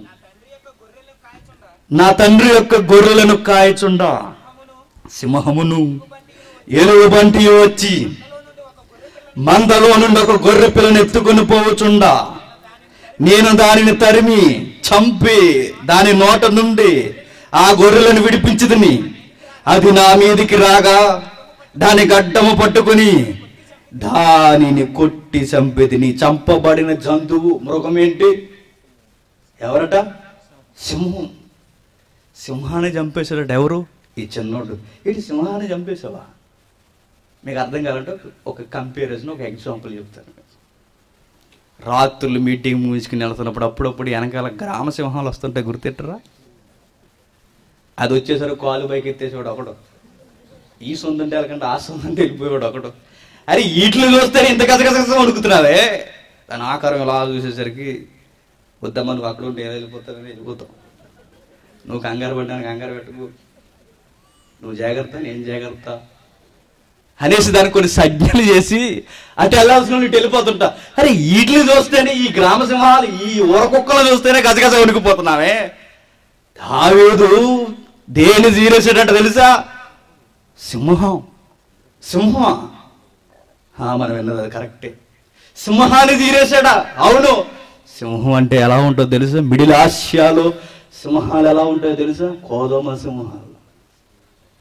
నా తండ్రి యొక్క గొర్రెలను కాయచుండా సింహమును ఎలుగు బంటి వచ్చి మందలో నుండి ఒక గొర్రె పిల్లను ఎత్తుకుని పోవచుండా నేను దానిని తరిమి చంపి దాని నోట నుండి ఆ గొర్రెలను విడిపించదని అది నా మీదికి రాగా దాని గడ్డము పట్టుకుని దానిని కొట్టి చంపేదిని చంపబడిన జంతువు మృగం ఏంటి ఎవరట సింహం సింహాన్ని చంపేశాడట ఎవరు ఈ చిన్నోడు ఇటు సింహాన్ని చంపేశావా మీకు అర్థం కావాలంటే ఒక కంపారిజన్ ఒక ఎగ్జాంపుల్ చెప్తాను రాత్రులు మీటింగ్ ముగించుకుని వెళ్తున్నప్పుడు అప్పుడప్పుడు వెనకాల గ్రామ సింహాలు వస్తుంటే గుర్తెట్టరా అది వచ్చేసరికి కాలు పైకి ఎత్తేసేవాడు ఒకడు ఈ సొంతంటే వెళ్ళకుండా ఆ సొంతంటే వెళ్ళిపోయాడు ఒకడు అరే వీటిని చూస్తే ఇంత గసగస వణుకుతున్నావే దాని ఆకారం ఇలా చూసేసరికి వద్దమ్మా నువ్వు అక్కడ ఉంటే ఏదో వెళ్ళిపోతావని వెళ్ళిపోతావు నువ్వు కంగారు పడ్డానికి కంగారు పెట్టుకో నువ్వు జాగ్రత్త నేను జాగ్రత్త అనేసి దానికి కొన్ని సజ్ఞలు చేసి అటు వెళ్ళాల్సిన వాళ్ళు ఇటు వెళ్ళిపోతుంటా అరే వీటిని చూస్తేనే ఈ గ్రామ సింహాలు ఈ ఊరకుక్కలు చూస్తేనే గజగజ వణికిపోతున్నావే దావేదు దేని జీరేసేటట్టు తెలుసా సింహం సింహం ఆ, మనం విన్నది అది కరెక్టే సింహాన్ని తీరేశాడా అవును సింహం అంటే ఎలా ఉంటుందో తెలుసా మిడిల్ ఆసియాలో సింహాలు ఎలా ఉంటాయో తెలుసా కోదమ సింహాలు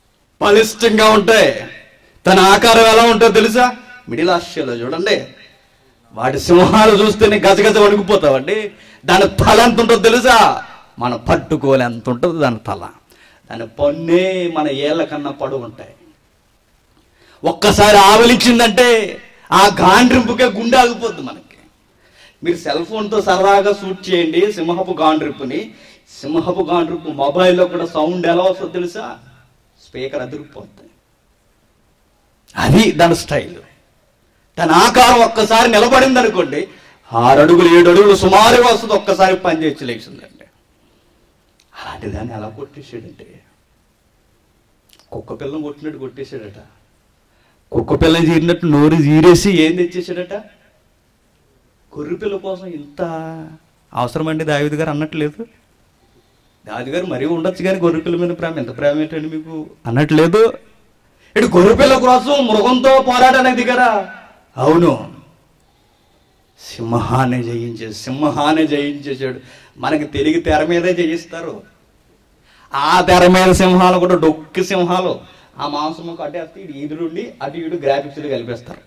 బలిష్టంగా ఉంటాయి తన ఆకారం ఎలా ఉంటుందో తెలుసా మిడిల్ ఆస్ట్రేలియా చూడండి వాటి సింహాలు చూస్తేనే గజగజ వణికిపోతావండి దాని తల ఎంత ఉంటుందో తెలుసా మన పట్టుకోలే ఎంత ఉంటుంది దాని తల దాని పన్నే మన ఏళ్ళ కన్నా పొడవు ఉంటాయి ఒక్కసారి ఆవలించిందంటే ఆ గాండ్రింపుకే గుండె ఆగిపోద్ది మనకి మీరు సెల్ ఫోన్తో సరదాగా షూట్ చేయండి సింహపు గాండ్రింపుని సింహపు గాండ్రింపు మొబైల్లో కూడా సౌండ్ ఎలా వస్తుందో తెలుసా స్పీకర్ అదిరిపోతుంది అది దాని స్టైల్ దాని ఆకారం ఒక్కసారి నిలబడింది అనుకోండి ఆరు అడుగులు ఏడు అడుగులు సుమారుగా వస్తుంది ఒక్కసారి పని చేసి లేచిందండి అలాంటి దాన్ని ఎలా కొట్టేసాడంటే కుక్క పిల్లని కొట్టినట్టు కొట్టేశాడట కుక్క పిల్లని చీరినట్టు నోరు చీరేసి ఏం తెచ్చేసాడట గొర్రె పిల్ల కోసం ఇంత అవసరమండి దావిది గారు అన్నట్లేదు దావిది గారు మరీ ఉండొచ్చు కానీ గొర్రె పిల్ల మీద ప్రేమ ఎంత ప్రేమ ఏంటండి మీకు అన్నట్లేదు ఇటు గొర్రె పిల్ల కోసం మృగంతో పోరాడడానికి దిగరా అవును సింహాన్ని జయించే సింహాన్ని జయించేసాడు మనకి తెలుగు తెర మీదే జయిస్తారు ఆ తెర మీద సింహాలు కూడా డొక్కి సింహాలు ఆ మాంసం ముక్క అడ్డేస్తే ఇటు ఈదురుండి అటు ఇటు గ్రాఫిక్స్లు కలిపేస్తారు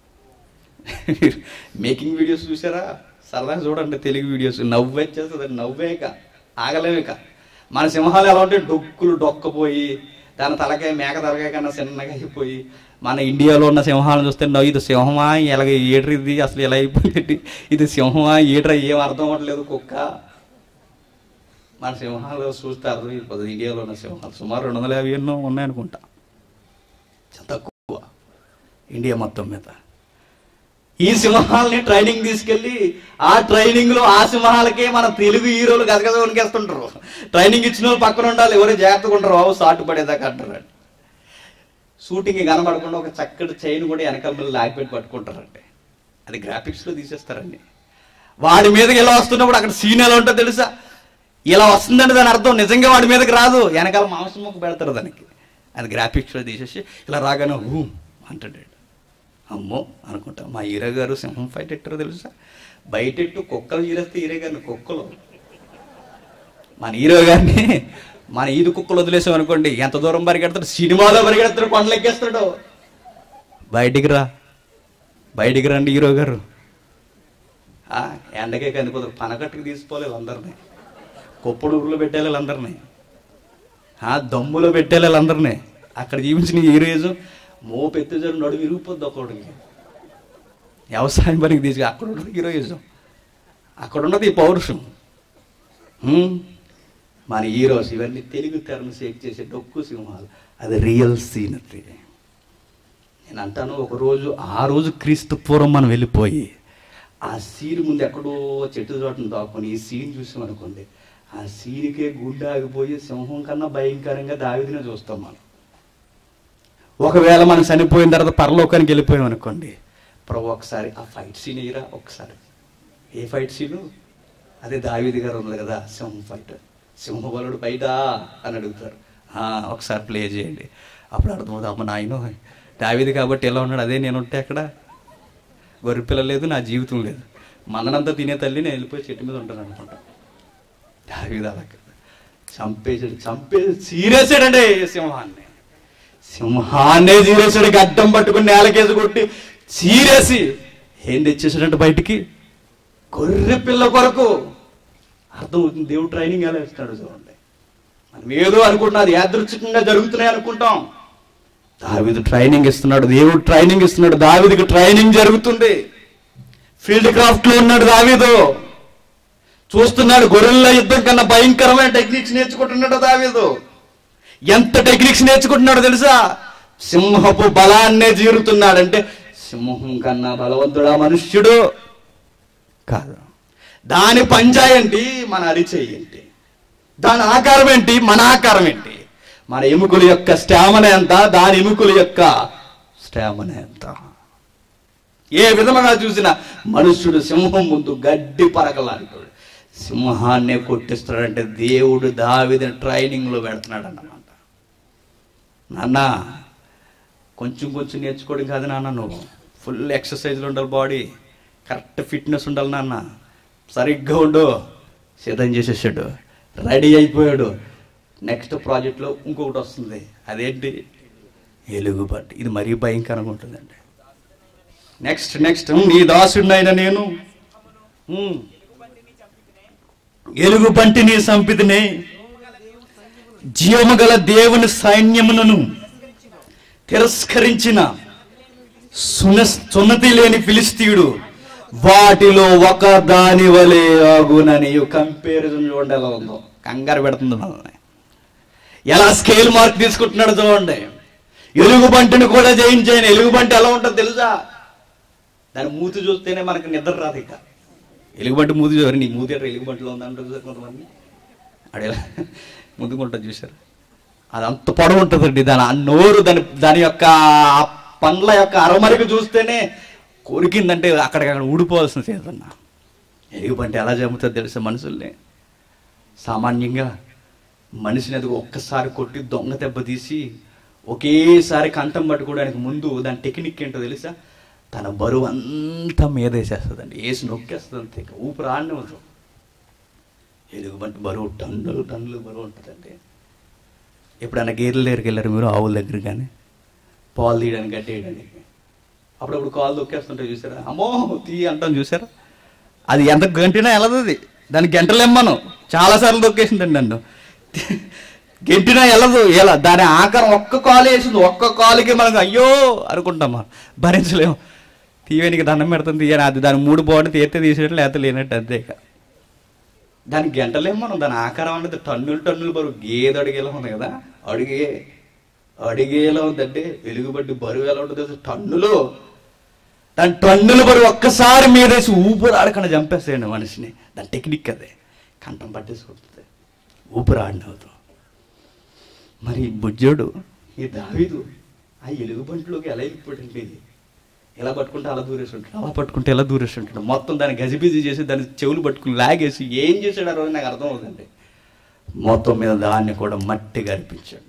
మేకింగ్ వీడియోస్ చూసారా సరదాగా చూడండి తెలుగు వీడియోస్ నవ్వు వచ్చేస్తుంది నవ్వేక ఆగలేమిక మన సింహాలు ఎలా ఉంటే డొక్కులు డొక్కపోయి దాని తలకాయ మేక తలకాయ కన్నా చిన్నగా అయిపోయి మన ఇండియాలో ఉన్న సింహాలను చూస్తే నవ్వు ఇది సింహమా ఎలాగ ఏడ్రి ఇది అసలు ఎలా అయిపోయింది ఇది సింహమా ఏడ్రా ఏం అర్థం అవ్వట్లేదు కుక్క మన సింహాలు చూస్తే అర్థమైపోతుంది ఇండియాలో ఉన్న సింహాలు సుమారు రెండు వందల యాభై ఎన్నో ఉన్నాయనుకుంటా చాలా తక్కువ ఇండియా మొత్తం మీద ఈ సింహాలని ట్రైనింగ్ తీసుకెళ్ళి ఆ ట్రైనింగ్ లో ఆ సింహాలకే మన తెలుగు హీరోలు గదగద వణికేస్తుంటారు ట్రైనింగ్ ఇచ్చిన వాళ్ళు పక్కన ఉండాలి ఎవరు జాగ్రత్తగా ఉంటారు బాబు సాటు పడేదాకా అంటారు షూటింగ్ కనబడకుండా ఒక చక్కటి చైన్ కూడా వెనకాల మీద లాగిపెట్టి పట్టుకుంటారండి అది గ్రాఫిక్స్ లో తీసేస్తారండి వాడి మీదకి ఇలా వస్తున్నప్పుడు అక్కడ సీన్ ఎలా ఉంటుందో తెలుసా ఇలా వస్తుందంటే దాని అర్థం నిజంగా వాడి మీదకి రాదు వెనకాల మాంసం ముక్క పెడతారు దానికి అది గ్రాఫిక్స్ లో తీసేసి ఇలా రాగానే హూ అంటాడు అమ్మో అనుకుంటా మా హీరో గారు సింహం ఫైట్ ఎట్టారో తెలుసా బయట ఎట్టు కుక్కలు చీరేస్తే హీరో గారిని కుక్కలు మన హీరో గారిని మన ఈదు కుక్కలు వదిలేసాం అనుకోండి ఎంత దూరం పరిగెడతాడు సినిమాలో పరిగెడతాడు కొండలు ఎక్కేస్తాడు బయటికి రా బయటికి రండి హీరో గారు ఆ, ఎండకే కందిపోతారు పనకట్టుకు తీసుకోలేదు అందరినీ కుప్పడు ఊర్లో పెట్టేయాలి అందరినీ ఆ దమ్ములో పెట్టేయాలి అందరినీ అక్కడ చూపించిన హీరోయిజం మోపెత్తుజరు నడుము విరిగిపోద్ది ఒకడికి వ్యవసాయం పనికి తీసుకు అక్కడ ఉన్నది హీరోయిజం అక్కడ ఉన్నది ఈ పౌరుషం హ్మ్. మన హీరోస్ ఇవన్నీ తెలుగు తెరను షేక్ చేసే డొక్కు సింహాలు అది రియల్ సీనరీ నేను అంటాను ఒక రోజు ఆ రోజు క్రీస్తు పూర్వం మనం వెళ్ళిపోయి ఆ సీన్ ముందు ఎక్కడో చెట్టు చోటను దాక్కుని ఈ సీన్ చూసాం అనుకోండి ఆ సీన్కే గుండె ఆగిపోయి సింహం కన్నా భయంకరంగా దావిదినే చూస్తాం మనం ఒకవేళ మనం చనిపోయిన తర్వాత పరలోకానికి వెళ్ళిపోయాం అనుకోండి ప్రభు ఒకసారి ఆ ఫైట్ సీన్ వేయరా ఒకసారి ఏ ఫైట్ సీను అదే దావీది గారు ఉంది కదా సింహం ఫైట్ సింహబలుడు బయట అని అడుగుతారు "ఆ, ఒకసారి ప్లే చేయండి అప్పుడు అర్థమవుతుంది అమ్మ నాయన దావీది కాబట్టి ఎలా ఉన్నాడు అదే నేను ఉంటే అక్కడ గొర్రెపిల్ల లేదు నా జీవితం లేదు మన్ననంతా తినే తల్లి నేను వెళ్ళిపోయి చెట్టు మీద ఉంటాను అనుకుంటా దావీది అలా కాదు. చంపేసాడు చంపేసి చీరేసాడండి సింహాన్ని సింహాన్నే చీరేసాడు గడ్డం పట్టుకుని నేలకేసి కొట్టి చీరేసి ఏం తెచ్చేసాడంటే బయటికి గొర్రె పిల్ల కొరకు అర్థమవుతుంది దేవుడు ట్రైనింగ్ ఎలా ఇస్తాడు చూడండి మనం ఏదో అనుకుంటున్నాం అది యాదృచ్ఛికంగా జరుగుతున్నాయి అనుకుంటాం దావిది ట్రైనింగ్ ఇస్తున్నాడు దేవుడు ట్రైనింగ్ ఇస్తున్నాడు దావిదికి ట్రైనింగ్ జరుగుతుంది ఫీల్డ్ క్రాఫ్ట్ లో ఉన్నాడు దావీదు చూస్తున్నాడు గొర్రెల యుద్ధం కన్నా భయంకరమైన టెక్నిక్స్ నేర్చుకుంటున్నాడు దావీదు ఎంత టెక్నిక్స్ నేర్చుకుంటున్నాడో తెలుసా సింహపు బలాన్నే జీరుతున్నాడంటే సింహం కన్నా బలవంతుడా మనుష్యుడు కాదు దాని పంజా ఏంటి మన అరిచేయి ఏంటి దాని ఆకారం ఏంటి మన ఆకారం ఏంటి మన ఎముకల యొక్క స్టామిన ఎంత దాని ఎముకల యొక్క స్టామిన ఎంత ఏ విధముగా చూసినా మనుష్యుడు సింహం ముందు గడ్డి పరకలాంటాడు సింహాన్నే కొట్టిస్తాడంటే దేవుడు దావిదని ట్రైనింగ్లో పెడుతున్నాడు అన్నమాట నాన్న కొంచెం కొంచెం నేర్చుకోవడం కాదు నాన్న నువ్వు ఫుల్ ఎక్సర్సైజ్లు ఉండాలి బాడీ కరెక్ట్ ఫిట్నెస్ ఉండాలి నాన్న సరిగ్గా ఉండు సిద్ధం చేసేసాడు రెడీ అయిపోయాడు నెక్స్ట్ ప్రాజెక్ట్లో ఇంకొకటి వస్తుంది అదేంటి ఎలుగుబంటి ఇది మరీ భయంకరంగా ఉంటుందండి నెక్స్ట్ నెక్స్ట్ నీ దాసుడినైన నేను ఉమ్, ఎలుగుబంటిని సంపితినే జీవము గల దేవుని సైన్యములను తిరస్కరించిన సున సున్నతి లేని ఫిలిస్తీయుడు వాటిలో ఒక దాని వలె ఆగునని కంపారిజన్ చూడండి ఎలా ఉందో కంగారు పెడుతుంది మనల్ని ఎలా స్కేల్ మార్క్ తీసుకుంటున్నాడు చూడండి ఎలుగుబంటిని కూడా జయించాను ఎలుగుబంటి ఎలా ఉంటుందో తెలుసా దాని మూతి చూస్తేనే మనకు నిద్ర రాదు ఇక ఎలుగుబంటి మూతి చూసారు నీ మూతి ఎట్లా ఎలుగుబంటిలో ఉందంటారు చూసారు కొంతమంది అడేలా ముందుకుంటుంది చూసారు అది అంత పొడవు ఉంటుందండి దాని ఆ నోరు దాని దాని యొక్క ఆ పండ్ల యొక్క అరమరిక చూస్తేనే కొరికిందంటే అక్కడికక్కడ ఊడిపోవాల్సిన చేతన్న ఎలుగుబంటి ఎలా చంపుతుంది తెలుసా మనుషుల్ని సామాన్యంగా మనిషిని అది ఒక్కసారి కొట్టి దొంగ దెబ్బ తీసి ఒకేసారి కంఠం పట్టుకోవడానికి ముందు దాని టెక్నిక్ ఏంటో తెలుసా తన బరువు అంతా మీద వేసేస్తుందండి వేసి నొక్కేస్తుంది అంతే ఇక ఊపిరి ఆడనివ్వదు ఎలుగుబంటి బరువు టన్నులు టన్నులు బరువు ఉంటుందండి ఎప్పుడైనా గేదెల దగ్గరికి వెళ్ళారు మీరు ఆవుల దగ్గర కానీ పాలు తీయడానికి గట్టేయడానికి అప్పుడప్పుడు కాలు దొక్కేస్తుంటే చూసారా అమ్మో తీ అంటాం చూసారా అది ఎంత గంటినా వెళ్ళదు అది దానికి గంటలేమ్మను చాలాసార్లు దొక్కేసిందండి నన్ను గెంటినా వెళ్ళదు ఎలా దాని ఆకారం ఒక్క కాలు వేసింది ఒక్క కాలుకి మనకు అయ్యో అనుకుంటాం మనం భరించలేము తీయనికి దండం పెడుతుంది తీయని అది దాని మూడు బాడీ తీస్తే తీసేటట్లు లేకపోతే లేనట్టు అంతే ఇక దానికి గంటలేం మనం దాని ఆకారం అనేది టన్నులు టన్నులు బరువు గేదె అడిగేలా ఉంది కదా అడిగే అడిగేలా ఉందంటే వెలుగుబట్టి బరువు ఎలా ఉంటుంది తెలుసా? టన్నులు దాని టన్నుల బరువు ఒక్కసారి మీదేసి ఊపిరి ఆడకుండా చంపేస్తాయండి మనిషిని దాని టెక్నిక్ అదే కంఠం పట్టేసుకుంటుంది ఊపిరి ఆడినవుతాం మరి ఈ బుజ్జోడు ఈ దావీదు ఆ ఎలుగుబంటిలోకి ఎలా వెళ్ళిపోయింది ఎలా పట్టుకుంటే అలా దూరేసి ఉంటాడు అలా పట్టుకుంటే ఎలా దూరేసి ఉంటాడు మొత్తం దాన్ని గజిబిజి చేసి దాని చెవులు పట్టుకుని లాగేసి ఏం చేశాడు ఆ రోజు నాకు అర్థం అవుతుంది మొత్తం మీద దాన్ని కూడా మట్టి గరిపించాడు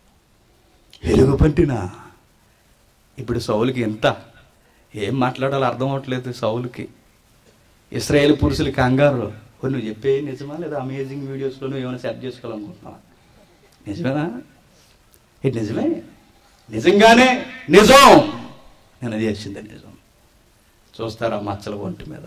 ఎలుగుబంటినా ఇప్పుడు సౌలుకి ఎంత ఏం మాట్లాడాలో అర్థం అవ్వట్లేదు సౌలుకి ఇస్రాయేల్ పురుషులకి కంగారు "ఓ, నువ్వు చెప్పే నిజమా లేదా అమేజింగ్ వీడియోస్లో నువ్వు ఏమైనా సెట్ చేసుకోవాలనుకుంటున్నావా నిజమేనా ఇది నిజమే నిజంగానే నిజం నేను చేసింది నిజం చూస్తారా మచ్చల ఒంటి మీద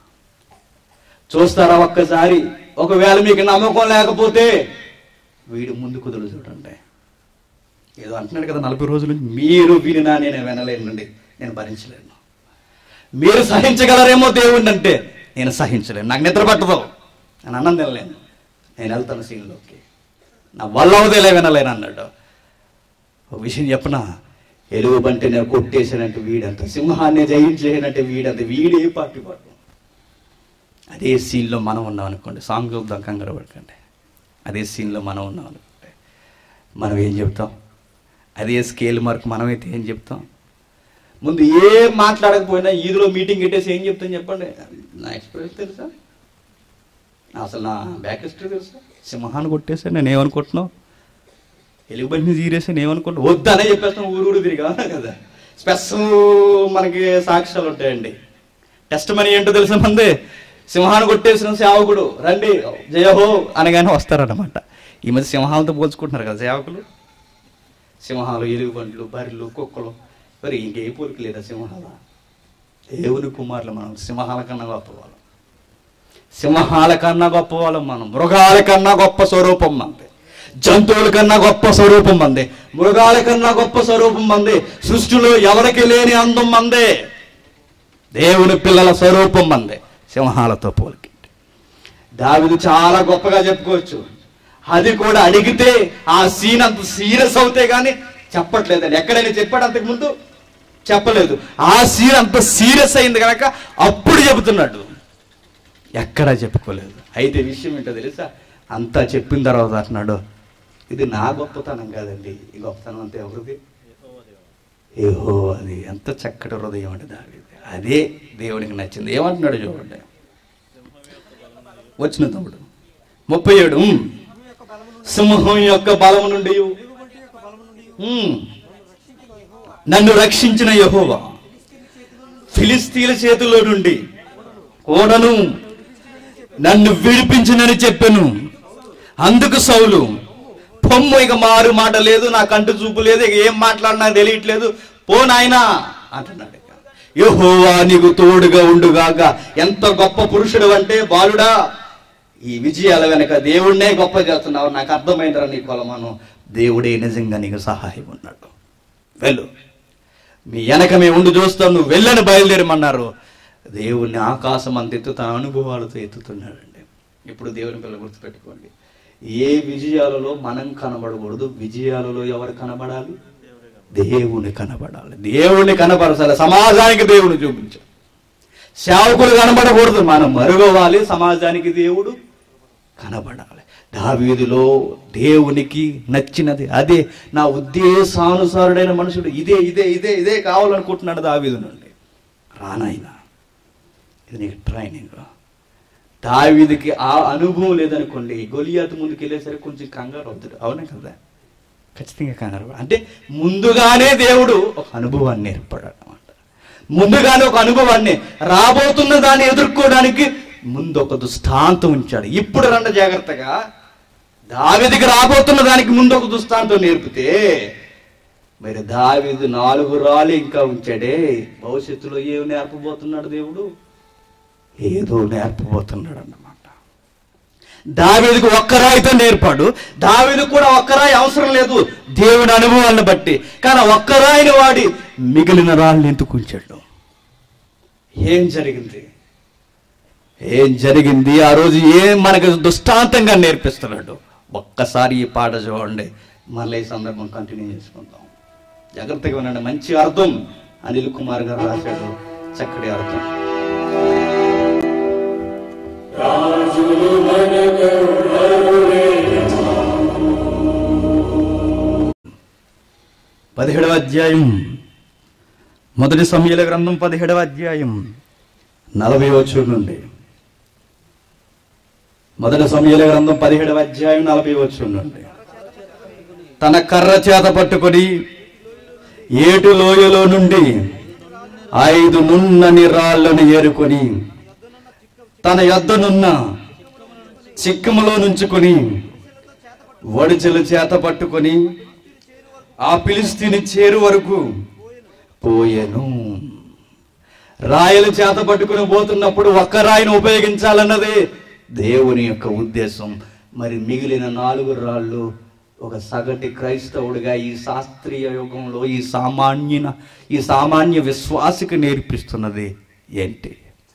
చూస్తారా ఒక్కసారి ఒకవేళ మీకు నమ్మకం లేకపోతే వీడు ముందు కుదురు చూడండి ఏదో అంటున్నాడు కదా నలభై రోజుల నుంచి మీరు వినినా నేను వినలేనండి నేను భరించలేను మీరు సహించగలరేమో దేవుణ్ణి అంటే నేను సహించలేను నాకు నిద్ర పట్టదు నేను అన్నం తినలేను నేను వెళ్తాను సీన్లోకి నా వల్ల అవుదేలే వినలేను అన్నాడు ఒక విషయం చెప్పనా ఎలుగు బంటి నేను కొట్టేసానంటే వీడంత సింహాన్ని జయించేనంటే వీడంత వీడే పార్టీ పడు అదే సీన్లో మనం ఉన్నాం అనుకోండి సాంగ్ చూద్దాం కంగారు పడకండి అదే సీన్లో మనం ఉన్నాం అనుకోండి మనం ఏం చెప్తాం అదే స్కేల్ మార్క్ మనమైతే ఏం చెప్తాం ముందు ఏం మాట్లాడకపోయినా ఈదులో మీటింగ్ పెట్టేసి ఏం చెప్తాం చెప్పండి నా ఎక్స్పీరియన్స్ తెలుసా అసలు నా బ్యాక్ హిస్టరీ తెలుసా సింహాన్ని కొట్టేసా నేను ఏమనుకుంటున్నావు ఎలుగుబంటిని తీరేసి నేను ఏమనుకుంటున్నా వద్దనే చెప్పేస్తాను ఊరు ఊరు తిరిగా కదా స్పెస్ మనకి సాక్ష్యాలు ఉంటాయండి టెస్ట్ మనీ ఏంటో తెలుసా మంది సింహాన్ని కొట్టేసిన సేవకుడు రండి జయహో అనగానే వస్తారన్నమాట ఈ మధ్య సింహాలతో పోల్చుకుంటున్నారు కదా సేవకులు సింహాలు ఎలుగుబంట్లు బర్రెలు కుక్కలు మరి ఇంకే పోలిక లేదా సింహాల దేవుని కుమారులు మనం సింహాల కన్నా గొప్పవాళ్ళం సింహాల కన్నా గొప్పవాళ్ళం మనం మృగాల కన్నా గొప్ప స్వరూపం మంది జంతువుల కన్నా గొప్ప స్వరూపం మంది మృగాల కన్నా గొప్ప స్వరూపం మంది సృష్టిలో ఎవరికి లేని అందం మందే దేవుని పిల్లల స్వరూపం మంది సింహాలతో పోలికి దావిదు చాలా గొప్పగా చెప్పుకోవచ్చు అది కూడా అడిగితే ఆ సీన్ అంత సీరియస్ అవుతే గానీ చెప్పట్లేదండి ఎక్కడైనా చెప్పాడు అంతకు ముందు చెప్పలేదు ఆ సీన్ అంత సీరియస్ అయింది కనుక అప్పుడు చెబుతున్నాడు ఎక్కడా చెప్పుకోలేదు అయితే విషయం ఏంటో తెలుసా అంతా చెప్పిన తర్వాత అంటున్నాడు ఇది నా గొప్పతనం కాదండి ఈ గొప్పతనం అంతా ఎవరిది ఏహో అది ఎంత చక్కటి హృదయం అంటే దావిది అదే దేవునికి నచ్చింది ఏమంటున్నాడు చూడండి వచ్చిన తమ్ముడు ముప్పై ఏడు ఉమ్. సింహం యొక్క బలము నుండి ఉమ్. నన్ను రక్షించిన యహోవా ఫిలిస్తీన్ల చేతిలో నుండి కూడను నన్ను విడిపించినని చెప్పాను అందుకు సౌలు పొమ్ము ఇక మారు మాట లేదు నా కంటి చూపు లేదు ఇక ఏం మాట్లాడినా తెలియట్లేదు పో నాయనా అంటున్నాడు ఇక. యెహోవా నీకు తోడుగా ఉండుగాక ఎంత గొప్ప పురుషుడు అంటే బాలుడా ఈ విజయాల వెనక దేవుడినే గొప్ప చేస్తున్నావు నాకు అర్థమైందిరా నీ కొలమాను దేవుడే నిజంగా నీకు సహాయం ఉన్నాడు వెళ్ళు మీ వెనక మేము ఉండి చూస్తాం నువ్వు వెళ్ళని బయలుదేరమన్నారు దేవుణ్ణి ఆకాశం అంత ఎత్తు తన అనుభవాలతో ఎత్తుతున్నాడండి ఇప్పుడు దేవుని పిల్లలు గుర్తుపెట్టుకోండి ఏ విజయాలలో మనం కనబడకూడదు విజయాలలో ఎవరు కనబడాలి దేవుని కనబడాలి దేవుని కనబరచాలి సమాజానికి దేవుని చూపించాలి సేవకులు కనబడకూడదు మనం మరుగవాలి సమాజానికి దేవుడు కనబడాలి దావీదులో దేవునికి నచ్చినది అదే నా ఉద్దేశానుసారుడైన మనుషుడు ఇదే ఇదే ఇదే ఇదే కావాలనుకుంటున్నాడు దావీదు నుండి రానాయనా ఇది నీకు ట్రైనింగ్ దావీదికి ఆ అనుభవం లేదనుకోండి గొలియాతు ముందుకు వెళ్ళేసరికి కొంచెం కంగారు అవుతాడు అవునా కదా ఖచ్చితంగా కంగారు పడ- అంటే ముందుగానే దేవుడు ఒక అనుభవాన్ని ఏర్పడాడు అనమాట ముందుగానే ఒక అనుభవాన్ని రాబోతున్న దాన్ని ఎదుర్కోవడానికి ముందు ఒక దృష్టాంతం ఉంచాడు ఇప్పుడు రండ జాగ్రత్తగా దావిదికి రాబోతున్న దానికి ముందు ఒక దృష్టాంతం నేర్పితే మరి దావిదు నాలుగు రాళ్ళు ఇంకా ఉంచాడే భవిష్యత్తులో ఏమి నేర్పబోతున్నాడు దేవుడు ఏదో నేర్పబోతున్నాడు అన్నమాట దావీదుకు ఒక్క రాయితో నేర్పాడు దావీదు కూడా ఒక్క రాయి అవసరం లేదు దేవుడి అనుభవాలను బట్టి కానీ ఒక్క రాయిని వాడి మిగిలిన రాళ్ళని ఎందుకు ఉంచాడు ఏం జరిగింది ఏం జరిగింది ఆ రోజు ఏం మనకు దృష్టాంతంగా నేర్పిస్తున్నాడు ఒక్కసారి ఈ పాట చూడండి మళ్ళీ ఈ సందర్భం కంటిన్యూ చేసుకుందాం జాగ్రత్తగా వినండి మంచి అర్థం అనిల్ కుమార్ గారు రాశాడు చక్కటి అర్థం పదిహేడవ అధ్యాయం మొదటి సమయాల గ్రంథం పదిహేడవ అధ్యాయం నలభై వచ్చు నుండి మొదటి సమయాల గ్రంథం పదిహేడవ అధ్యాయం నలభై వచ్చు నుండి తన కర్ర చేత పట్టుకొని ఏటు లోయలో నుండి ఐదు నున్నని రాళ్లను ఏరుకొని తన యొద్దనున్న చిక్కములో నుంచుకొని వడిచెలు చేత పట్టుకొని ఆ పిలిస్తీని చేరు వరకు పోయెను రాయలు చేత పట్టుకుని పోతున్నప్పుడు ఒక్క రాయిని ఉపయోగించాలన్నదే దేవుని యొక్క ఉద్దేశం మరి మిగిలిన నాలుగు రాళ్ళు ఒక సగటి క్రైస్తవుడిగా ఈ శాస్త్రీయ యుగంలో ఈ సామాన్యన ఈ సామాన్య విశ్వాసికి నేర్పిస్తున్నది ఏంటి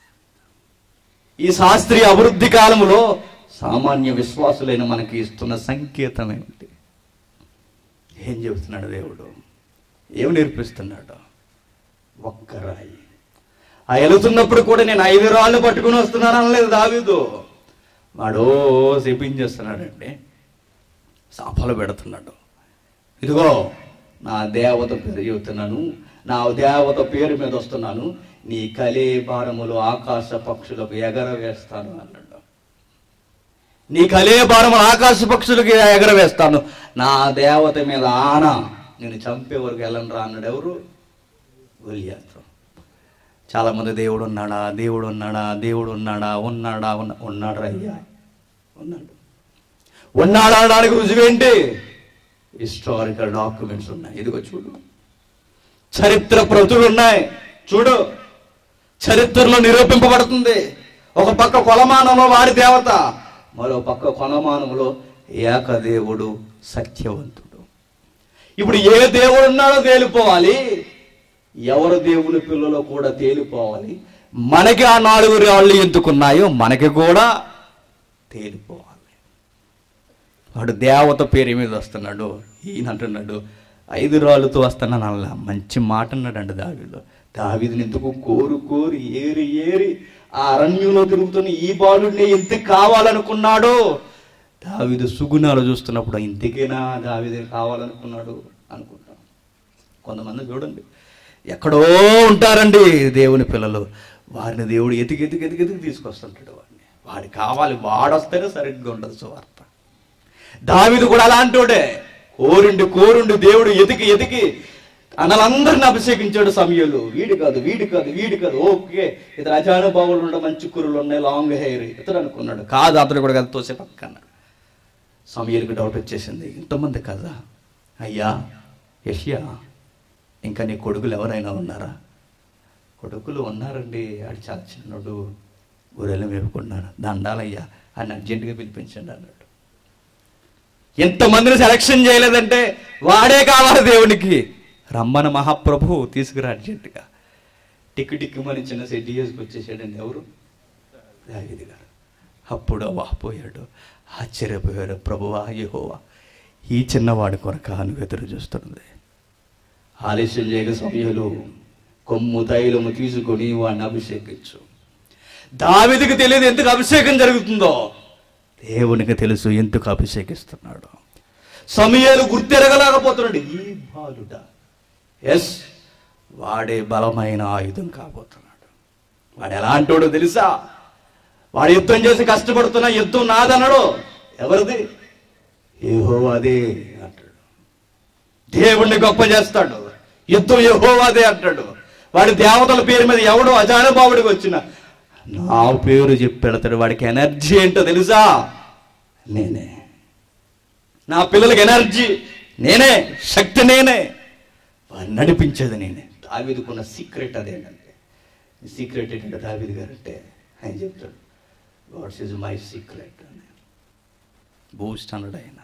ఈ శాస్త్రీయ అభివృద్ధి కాలంలో సామాన్య విశ్వాసులైన మనకి ఇస్తున్న సంకేతం ఏమిటి ఏం చెబుతున్నాడు దేవుడు ఏం నేర్పిస్తున్నాడు ఒక్క రాయి ఆ వెళుతున్నప్పుడు కూడా నేను ఐదు రాళ్ళు పట్టుకుని వస్తున్నాను అనలేదు దావీదు వాడు చెప్పించేస్తున్నాడండి శాపాలు పెడుతున్నాడు ఇదిగో నా దేవత పేరు చెబుతున్నాను నా దేవత పేరు మీద వస్తున్నాను నీ కలే భారములు ఆకాశ పక్షులకు ఎగరవేస్తాను అన్నాడు నీ కలే భారములు ఆకాశ పక్షులకు ఎగరవేస్తాను నా దేవత మీద ఆన నేను చంపే వరకు వెళ్ళను రా అన్నాడు ఎవరు గొలియాతు చాలా మంది దేవుడు ఉన్నాడా దేవుడు ఉన్నాడా దేవుడు ఉన్నాడా ఉన్నాడా ఉన్న ఉన్నాడు అయ్యా ఉన్నాడు ఉన్నాడా అనడానికి రుజువేంటి హిస్టారికల్ డాక్యుమెంట్స్ ఉన్నాయి ఇదిగో చూడు చరిత్ర ప్రతులు ఉన్నాయి చూడు చరిత్రలో నిరూపింపబడుతుంది ఒక పక్క కొలమానంలో వారి దేవత మరో పక్క కొలమానంలో ఏకదేవుడు సత్యవంతుడు ఇప్పుడు ఏ దేవుడు ఉన్నాడో తేలిపోవాలి ఎవరు దేవుని పిల్లలో కూడా తేలిపోవాలి మనకి ఆ నాలుగు రాళ్ళు ఎందుకున్నాయో మనకి కూడా తేలిపోవాలి వాడు దేవత పేరు మీద వస్తున్నాడు ఈయన అంటున్నాడు ఐదు రాళ్ళతో వస్తున్నాను అలా మంచి మాట అన్నాడండి దావీదు దావీదుని ఎందుకు కోరు కోరి ఏరి ఏరి ఆ అరణ్యంలో తిరుగుతున్న ఈ బాలుడిని ఎందుకు కావాలనుకున్నాడో దావీదు సుగుణాలు చూస్తున్నప్పుడు ఇంతకేనా దావీదు కావాలనుకున్నాడు అనుకుంటాం కొంతమంది చూడండి ఎక్కడో ఉంటారండి దేవుని పిల్లలు వారిని దేవుడు ఎతికి ఎతికి ఎతికి ఎతికి తీసుకొస్తుంటాడు వాడిని వాడి కావాలి వాడొస్తేనే సరిగ్గా ఉండదు సువార్త దావిదు కూడా అలాంటోడే కోరుండి కోరుండి దేవుడు ఎతికి ఎతికి అన్నలందరిని అభిషేకించాడు సమయంలో వీడి కాదు వీడి కాదు వీడి కాదు ఓకే ఇతను అజానుభావులు ఉన్న మంచి కురులు ఉన్నాయి లాంగ్ హెయిర్ ఇతడు అనుకున్నాడు కాదు అతడు కూడా కదా తోసే పక్క అన్నాడు సమీరుకు డౌట్ వచ్చేసింది ఇంతమంది కదా అయ్యా యష్యా ఇంకా నీ కొడుకులు ఎవరైనా ఉన్నారా కొడుకులు ఉన్నారండి ఆడు చాలా చిన్నడు ఊరెళ్ళి మేపుకున్నాడు దండాలయ్యా అని అర్జెంటుగా పిలిపించండి అన్నాడు ఎంతమందిని సెలక్షన్ చేయలేదంటే వాడే కావాలి దేవునికి రమ్మన మహాప్రభు తీసుకురా అర్జెంటుగా టిక్కు టిక్కుమని చిన్న సెట్ చేసుకొచ్చేసాడండి ఎవరు దావీదు గారు అప్పుడు వాపోయాడు ఆశ్చర్యపోయాడు ప్రభువా యెహోవా ఈ చిన్నవాడి కొరక నువ్వు ఎదురు చూస్తున్నది ఆలస్యం చేయక సమయంలో కొమ్ము తైలము తీసుకొని వాడిని అభిషేకించు దావిదికి తెలియదు ఎందుకు అభిషేకం జరుగుతుందో దేవునికి తెలుసు ఎందుకు అభిషేకిస్తున్నాడు సమయాలు గుర్తెరగలేకపోతున్నాడు ఈ బాలుడ ఎస్ వాడే బలమైన ఆయుధం కాబోతున్నాడు వాడు ఎలాంటోడో తెలుసా వాడు యుద్ధం చేసి కష్టపడుతున్నా యుద్ధం నాదన్నాడు ఎవరిది యెహోవాదే అంటాడు దేవుణ్ణి గొప్ప చేస్తాడు యుద్ధం యెహోవాదే అంటాడు వాడి దేవతల పేరు మీద ఎవడో అజానుభావుడికి వచ్చిన నా పేరు చెప్పి పెడతాడు వాడికి ఎనర్జీ ఏంటో తెలుసా నేనే నా పిల్లలకి ఎనర్జీ నేనే శక్తి నేనే వాడిని నడిపించేది నేనే దావీదుకున్న సీక్రెట్ అదేంటంటే సీక్రెట్ ఏంటంటే దావీదు గారు అంటే ఆయన చెప్తాడు వాట్స్ ఇస్ మై సీక్రెట్ అని బూస్ట్ అన్నాడు ఆయన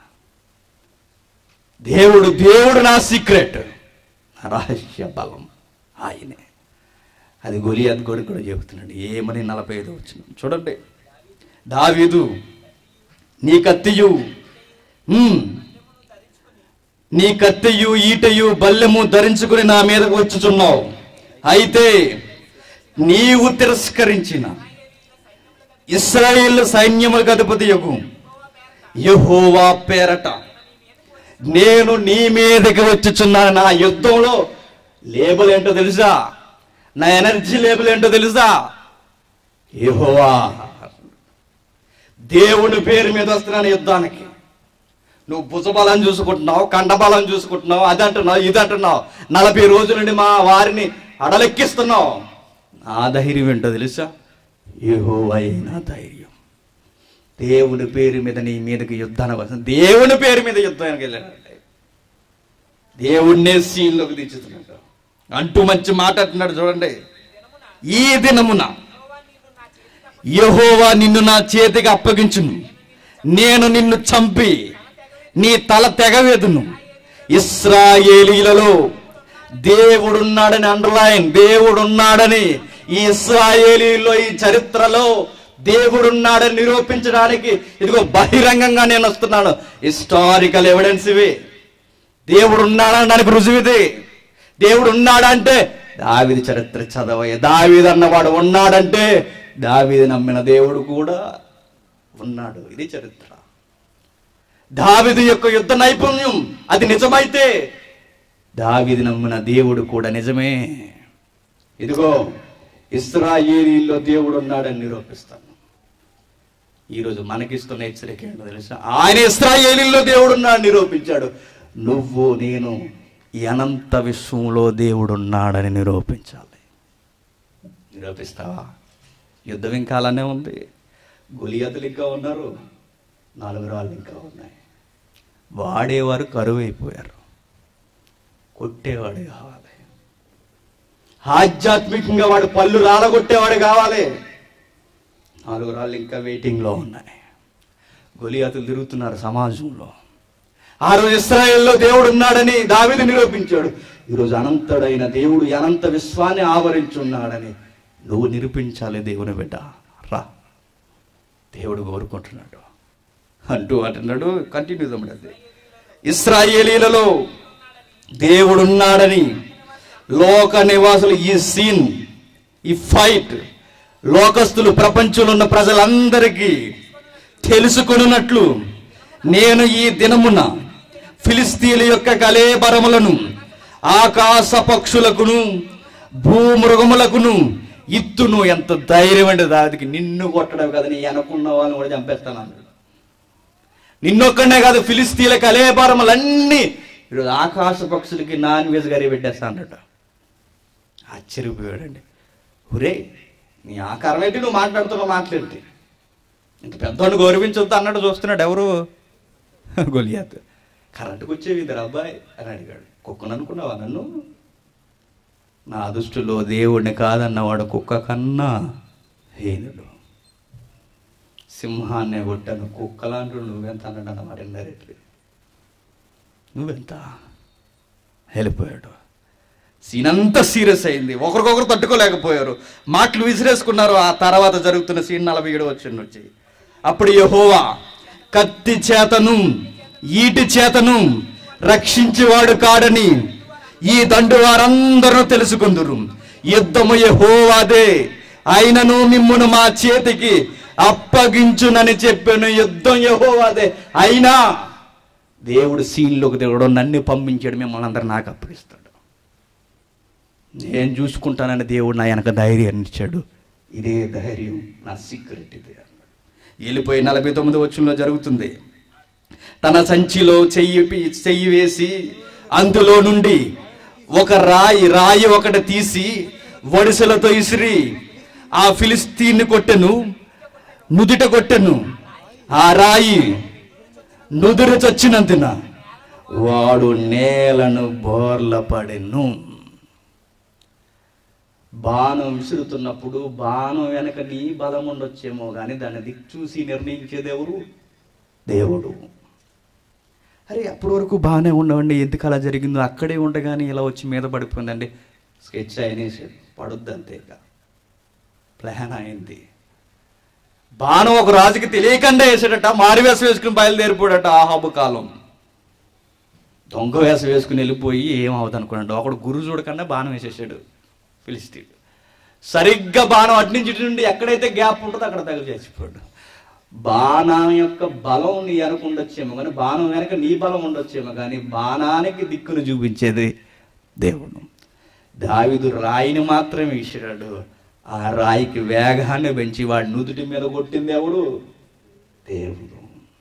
దేవుడు దేవుడు నా సీక్రెట్ నా రహస్య బలం ఆయనే అది గొలియాత్ గొడి కూడా చెబుతున్నాడు ఏమని నలభై ఐదు వచ్చిన చూడండి దావీదు నీ కత్తియు ఉమ్, నీ కత్తియు ఈటయు బల్లెము ధరించుకుని నా మీదకు వచ్చుచున్నావు అయితే నీవు తిరస్కరించిన ఇస్రాయేల్ సైన్యములకు అధిపతి యగు యహోవా పేరట నేను నీ మీదకి వచ్చుచున్నాను నా యుద్ధంలో లేబుల్ ఏంటో తెలుసా నా ఎనర్జీ లేబుల్ ఏంటో తెలుసా యెహోవా దేవుని పేరు మీద వస్తున్నాను యుద్ధానికి నువ్వు భుజబలం చూసుకుంటున్నావు కండబలం చూసుకుంటున్నావు అది అంటున్నావు ఇది అంటున్నావు నలభై రోజుల నుండి మా వారిని అడలెక్కిస్తున్నావు నా ధైర్యం ఏంటో తెలుసా యెహోవాయే నా ధైర్యం దేవుని పేరు మీద నీ మీదకి యుద్ధానికి వస్తుంది దేవుని పేరు మీద యుద్ధానికి వెళ్ళాడంటే దేవుణ్ణే సీన్లోకి దించుతున్నాడు అంటూ మంచి మాట అంటున్నాడు చూడండి ఈ దినమున యహోవా నిన్ను నా చేతికి అప్పగించును నేను నిన్ను చంపి నీ తల తెగవేదును ఇస్రాయేలీలలో దేవుడున్నాడని అండర్లైన్ దేవుడున్నాడని ఈ ఇస్రాయేలీలో ఈ చరిత్రలో దేవుడున్నాడని నిరూపించడానికి ఇదిగో బహిరంగంగా నేను వస్తున్నాను హిస్టారికల్ ఎవిడెన్స్ ఇవి దేవుడు ఉన్నాడనడానికి రుజువు ఇది దేవుడు ఉన్నాడంటే దావిది చరిత్ర చదవయ్య దావీదు అన్నవాడు ఉన్నాడంటే దావీది నమ్మిన దేవుడు కూడా ఉన్నాడు ఇది చరిత్ర దావిది యొక్క యుద్ధ నైపుణ్యం అది నిజమైతే దావిది నమ్మిన దేవుడు కూడా నిజమే ఇదిగో ఇస్రాయేలీలో దేవుడు ఉన్నాడని నిరూపిస్తాను ఈరోజు మనకిస్తున్న హెచ్చరిక ఏంటో తెలుసా ఆయన ఇస్రాయేలీలో దేవుడు ఉన్నాడని నిరూపించాడు నువ్వు నేను ఈ అనంత విశ్వంలో దేవుడు ఉన్నాడని నిరూపించాలి నిరూపిస్తావా యుద్ధం ఇంకా అలానే ఉంది గులియతులు ఇంకా ఉన్నారు నాలుగు రాళ్ళు ఇంకా ఉన్నాయి వాడేవారు కరువు అయిపోయారు కొట్టేవాడు కావాలి ఆధ్యాత్మికంగా వాడు పళ్ళు రాలగొట్టేవాడు కావాలి నాలుగు రాళ్ళు ఇంకా వెయిటింగ్లో ఉన్నాయి గొలియాతులు తిరుగుతున్నారు సమాజంలో ఆ రోజు ఇస్రాయేల్లో దేవుడు ఉన్నాడని దావీదు నిరూపించాడు ఈరోజు అనంతుడైన దేవుడు ఈ అనంత విశ్వాన్ని ఆవరించున్నాడని నువ్వు నిరూపించాలి దేవుని బిడ్డ రా దేవుడు కోరుకుంటున్నాడు అంటూ అంటున్నాడు కంటిన్యూ తమ్ముడు ఇస్రాయేలీలలో దేవుడున్నాడని లోక నివాసులు ఈ సీన్ ఈ ఫైట్ లోకస్తులు ప్రపంచంలో ఉన్న ప్రజలందరికీ తెలుసుకొనున్నట్లు నేను ఈ దినమున ఫిలిస్తీన్ల యొక్క కలేబరములను ఆకాశ పక్షులకును భూమృగములకును ఇత్తును ఎంత ధైర్యం అంటే దానికి నిన్ను కొట్టడం కదా నీ అనుకున్న వాళ్ళని కూడా చంపేస్తాను అన్నాడు నిన్నొక్కడే కాదు ఫిలిస్తీన్ల కలేబరములన్నీ ఈరోజు ఆకాశ పక్షులకి నాన్ వెజ్ గరి పెట్టేస్తా అన్నట్టు ఆశ్చర్యపోయాడండి ఒరే నీ ఆకారం ఏంటి నువ్వు మాట్లాడుతున్న మాట్లాడితే ఇంత పెద్దవాడిని గౌరవించొద్దు అన్నట్టు చూస్తున్నాడు ఎవరు గొలియాత్ కరెంటుకు వచ్చేవి ఇద్దరు అబ్బాయి అని అడిగాడు కుక్కను అనుకున్నావా నన్ను నా దృష్టిలో దేవుడిని కాదన్నవాడు కుక్క కన్నా హీనుడు సింహాన్ని కొట్టాను కుక్కలాంటి నువ్వెంత అన్నాడు అన్నమాట ఇండైరెక్ట్లీ నువ్వెంత వెళ్ళిపోయాడు సీన్ అంతా సీరియస్ అయింది ఒకరికొకరు తట్టుకోలేకపోయారు మాటలు విసిరేసుకున్నారు ఆ తర్వాత జరుగుతున్న సీన్ నలభై ఏడు వచ్చిన నుంచి అప్పుడు యెహోవా కత్తి చేతను ఈటి చేతను రక్షించేవాడు కాడని ఈ దండు వారందరూ తెలుసుకుందురు యుద్ధము యెహోవాదే ఆయనను మిమ్మును మా చేతికి అప్పగించునని చెప్పాను యుద్ధం యెహోవాదే అయినా దేవుడు సీన్లోకి దేవుడు నన్ను పంపించాడు మిమ్మల్ని అందరూ నాకు అప్పగిస్తాడు నేను చూసుకుంటానని దేవుడు నా వెనక ధైర్యాన్ని ఇచ్చాడు ఇదే ధైర్యం నా సీక్రెట్ ఇదే అన్నాడు వెళ్ళిపోయి నలభై తొమ్మిది వచ్చంలో జరుగుతుంది తన సంచిలో చెయ్యి పి- చెయ్యి వేసి అందులో నుండి ఒక రాయి రాయి ఒకటి తీసి వడిసెలతో ఇసిరి ఆ ఫిలిస్తీన్ని కొట్టెను నుదుట కొట్టెను ఆ రాయి నుదురు చచ్చినందున వాడు నేలను బోర్ల పడెను బాణం విసురుతున్నప్పుడు బాణం వెనక నీ బలం ఉండొచ్చేమో కానీ దాన్ని దిక్కు చూసి నిర్ణయించేది ఎవరు దేవుడు అరే అప్పటి వరకు బాగానే ఉండవండి ఎందుకు అలా జరిగిందో అక్కడే ఉండగానే ఇలా వచ్చి మీద పడిపోయిందండి స్కెచ్ అయినేసాడు పడుద్ది అంతేగా ప్లాన్ అయింది బాణం ఒక రాజుకి తెలియకుండా వేసాడట మారువేషం వేసుకుని బయలుదేరిపోయాడట ఆహాబు కాలం దొంగ వేషం వేసుకుని వెళ్ళిపోయి ఏమవుతుంది అనుకున్నాడు ఒకడు గురు చూడకుండా బాణం వేసేసాడు ఫిలిస్తీన్ సరిగ్గా బాణం అటు నుంచి ఇటు నుండి ఎక్కడైతే గ్యాప్ ఉంటుందో అక్కడ తగిలి చచ్చిపోయాడు బాణం యొక్క బలం నీ వెనక ఉండొచ్చేమో కానీ బాణం వెనక నీ బలం ఉండొచ్చేమో కానీ బాణానికి దిక్కును చూపించేది దేవుడు దావిదు రాయిని మాత్రమే విసిరాడు ఆ రాయికి వేగాన్ని పెంచి వాడి నుదుటి మీద కొట్టింది ఎవడు దేవుడు